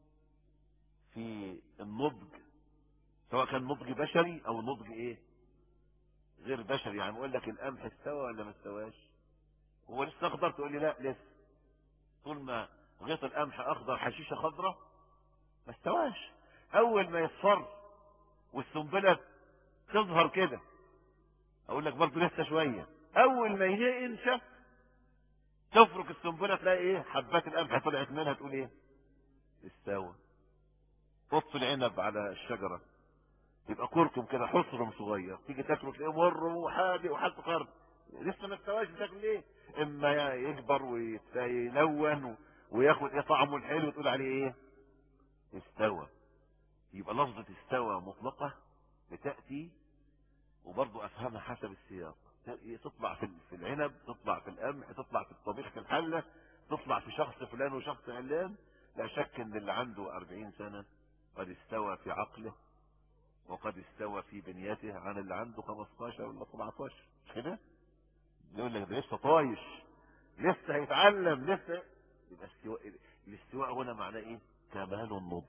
في النضج سواء كان نضج بشري او نضج ايه غير بشري يعني يقول لك القمح استوى ولا ما استواش هو لسه اخضر تقول لي لا لسه طول ما غيط القمح اخضر حشيشه خضراء ما استواش اول ما يصفر والسنبله تظهر كده اقول لك برضه لسه شويه اول ما ينشف تفرك السنبله تلاقي ايه حبات القمح طلعت منها تقول ايه استوى قط العنب على الشجره يبقى كركم كده حصرم صغير تيجي تاكله تلاقيه مر وحادق وحالته قرن لسه ما استواش بتاكل ليه اما يكبر ويلون وياخد ايه طعمه الحلو وتقول عليه ايه استوى يبقى لفظة استوى مطلقة بتأتي وبرضه افهمها حسب السياق تطلع في في العنب تطلع في القمح تطلع في الطبيخ في الحلة تطلع في شخص فلان وشخص علان لا شك ان اللي عنده أربعين سنة قد استوى في عقله وقد استوى في بنيته عن اللي عنده 15 ولا 17 مش كده يقول لك ده لسه طايش لسه هيتعلم لسه يبقى استواء الاستواء هنا معناه ايه كمال النضج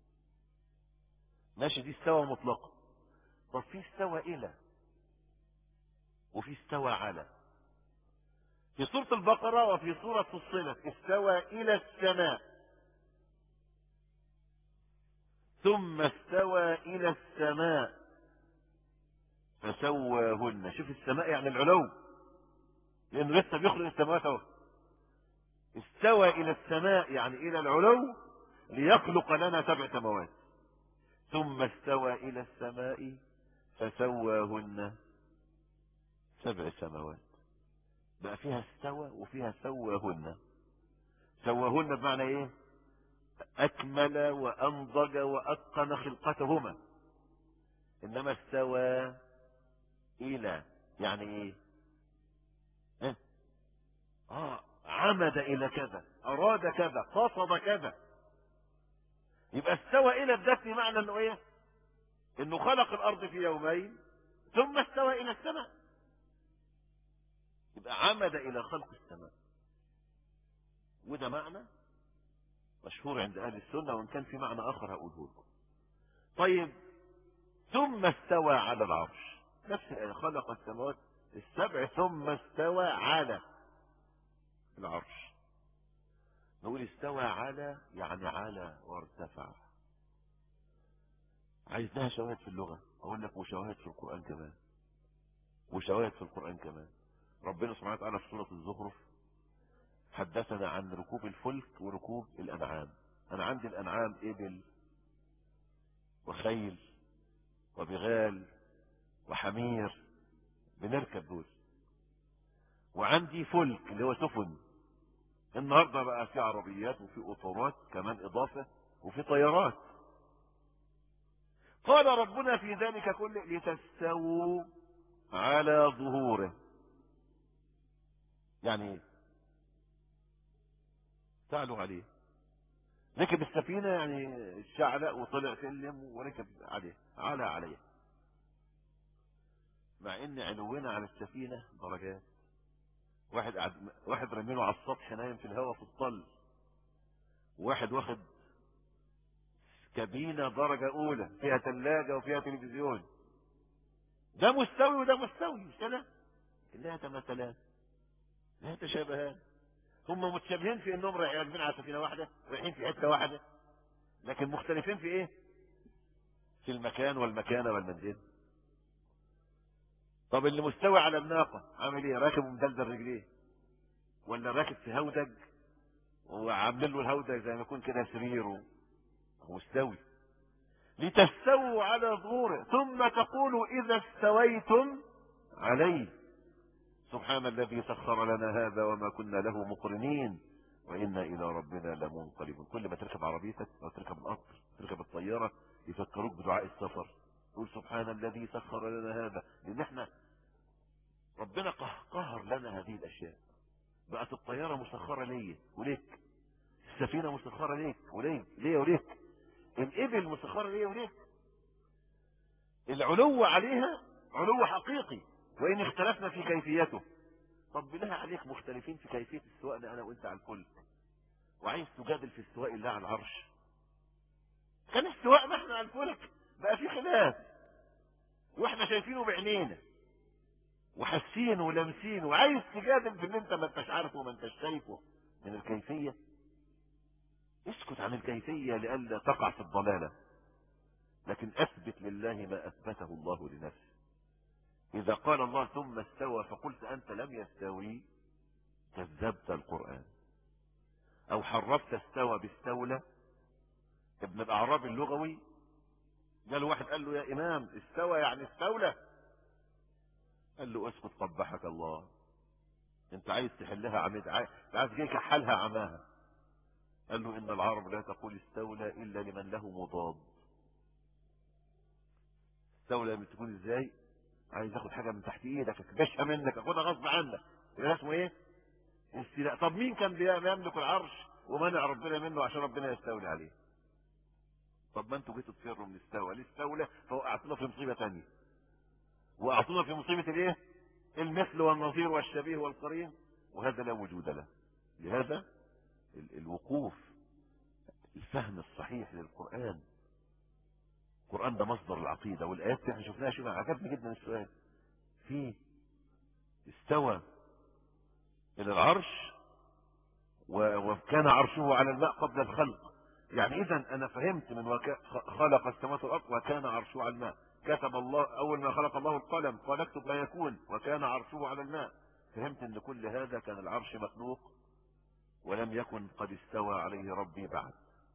ماشي دي استوى مطلقة طب في استوى الى وفي استوى على في سورة البقرة وفي سورة فصلت استوى الى السماء ثم استوى الى السماء فسواهن شوف السماء يعني العلو لانه لسه بيخرج السماوات اهو استوى الى السماء يعني الى العلو ليخلق لنا سبع سماوات ثم استوى الى السماء فسواهن سبع سماوات بقى فيها استوى وفيها سواهن سواهن بمعنى ايه اكمل وانضج واتقن خلقتهما انما استوى الى يعني ايه اه, آه عمد الى كذا اراد كذا قصد كذا يبقى استوى الى الذات معنى انه ايه انه خلق الارض في يومين ثم استوى الى السماء يبقى عمد الى خلق السماء وده معنى مشهور عند اهل السنه وان كان في معنى اخر هقوله لكم طيب ثم استوى على العرش نفس الآية خلق السماوات السبع ثم استوى على العرش نقول استوى على يعني على وارتفع عايزناها شواهد في اللغة اقول لك وشواهد في القرآن كمان وشواهد في القرآن كمان ربنا سبحانه وتعالى في سورة الزخرف حدثنا عن ركوب الفلك وركوب الأنعام أنا عندي الأنعام إبل وخيل وبغال وحمير بنركب دول وعندي فلك اللي هو سفن النهاردة بقى في عربيات وفي قطارات كمان إضافة وفي طيارات قال ربنا في ذلك كله لتستووا على ظهوره يعني ايه تعلوا عليه ركب السفينة يعني شعلق وطلع سلم وركب عليه على عليه مع ان علونا على السفينة درجات واحد قاعد واحد رميله على السطح نايم في الهواء في الطل واحد واخد كابينة درجة أولى فيها ثلاجة وفيها تلفزيون ده مستوي وده مستوي مش كده؟ إنها تماثلان لا يتشابهان هم متشابهين في انهم راكبين على سفينه واحده رايحين في حته واحده لكن مختلفين في ايه في المكان والمكانه والمنزل طب اللي مستوي على الناقه عامل ايه راكب ومدلدل رجليه ولا راكب في هودج وعامل له الهودج زي ما يكون كده سريره مستوي لتستووا على ظهوره ثم تقولوا اذا استويتم عليه سبحان الذي سخر لنا هذا وما كنا له مقرنين وإنا إلى ربنا لمنقلبون كل ما تركب عربيتك أو تركب القطر تركب الطيارة يفكروك بدعاء السفر تقول سبحان الذي سخر لنا هذا لأن احنا ربنا قهر لنا هذه الأشياء بقت الطيارة مسخرة ليا وليك السفينة مسخرة ليك وليك ليه وليك الإبل مسخرة ليه وليه العلو عليها علو حقيقي وإن اختلفنا في كيفيته طب بالله عليك مختلفين في كيفية استوائنا أنا وأنت على الفلك وعايز تجادل في استواء الله على العرش كان استواء ما احنا على الفلك بقى في خلاف واحنا شايفينه بعينينا وحاسين ولامسين وعايز تجادل في اللي انت ما انتش عارفه وما انتش شايفه من الكيفية اسكت عن الكيفية لئلا تقع في الضلالة لكن اثبت لله ما اثبته الله لنفسه اذا قال الله ثم استوى فقلت انت لم يستوي كذبت القرآن او حرفت استوى باستولى ابن الاعراب اللغوي قال واحد قال له يا امام استوى يعني استولى قال له اسكت قبحك الله انت عايز تحلها عميد عايز عايز جاي كحلها عماها قال له ان العرب لا تقول استولى الا لمن له مضاد استولى لما تكون ازاي عايز ياخد حاجه من تحت ايدك اكبشها منك اخدها غصب عنك يبقى اسمه ايه استيلاء طب مين كان بيملك العرش ومنع ربنا منه عشان ربنا يستولي عليه طب ما انتوا جيتوا تفروا من استوى ليه استولى فوقعتونا في مصيبه ثانيه وقعتونا في مصيبه الايه المثل والنظير والشبيه والقرين وهذا لا وجود له لهذا ال- الوقوف الفهم الصحيح للقرآن القرآن ده مصدر العقيدة والآيات اللي احنا شفناها شوف عجبني جدا السؤال في استوى إلى العرش و- وكان عرشه على الماء قبل الخلق يعني إذا أنا فهمت من وك... خلق السماوات والأرض وكان عرشه على الماء كتب الله أول ما خلق الله القلم قال اكتب ما يكون وكان عرشه على الماء فهمت أن كل هذا كان العرش مخلوق ولم يكن قد استوى عليه ربي بعد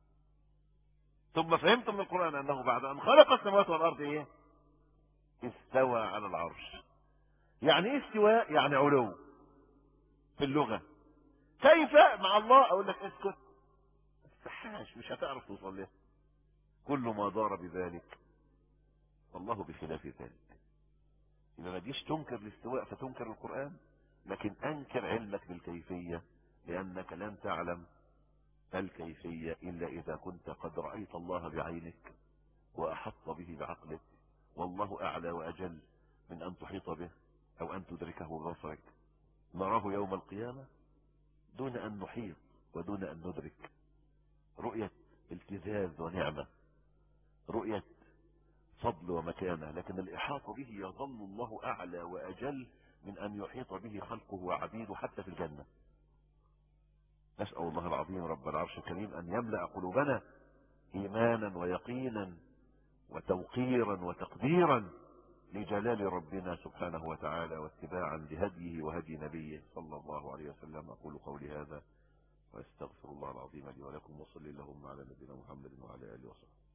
ثم فهمت من القرآن أنه بعد أن خلق السماوات والأرض إيه استوى على العرش يعني إيه استواء يعني علو في اللغة كيف مع الله أقول لك اسكت استحاش مش هتعرف توصل له كل ما دار بذلك والله بخلاف ذلك إذا ما تجيش تنكر الاستواء فتنكر القرآن لكن أنكر علمك بالكيفية لأنك لن تعلم الكيفية إلا إذا كنت قد رأيت الله بعينك وأحط به بعقلك والله أعلى وأجل من أن تحيط به أو أن تدركه ببصرك نراه يوم القيامة دون أن نحيط ودون أن ندرك رؤية التزاز ونعمة رؤية فضل ومكانة لكن الإحاطة به يظل الله أعلى وأجل من أن يحيط به خلقه وعبيده حتى في الجنة نسأل الله العظيم رب العرش الكريم أن يملأ قلوبنا إيمانا ويقينا وتوقيرا وتقديرا لجلال ربنا سبحانه وتعالى واتباعا لهديه وهدي نبيه صلى الله عليه وسلم أقول قولي هذا واستغفر الله العظيم لي ولكم وصلي اللهم على نبينا محمد وعلى آله وصحبه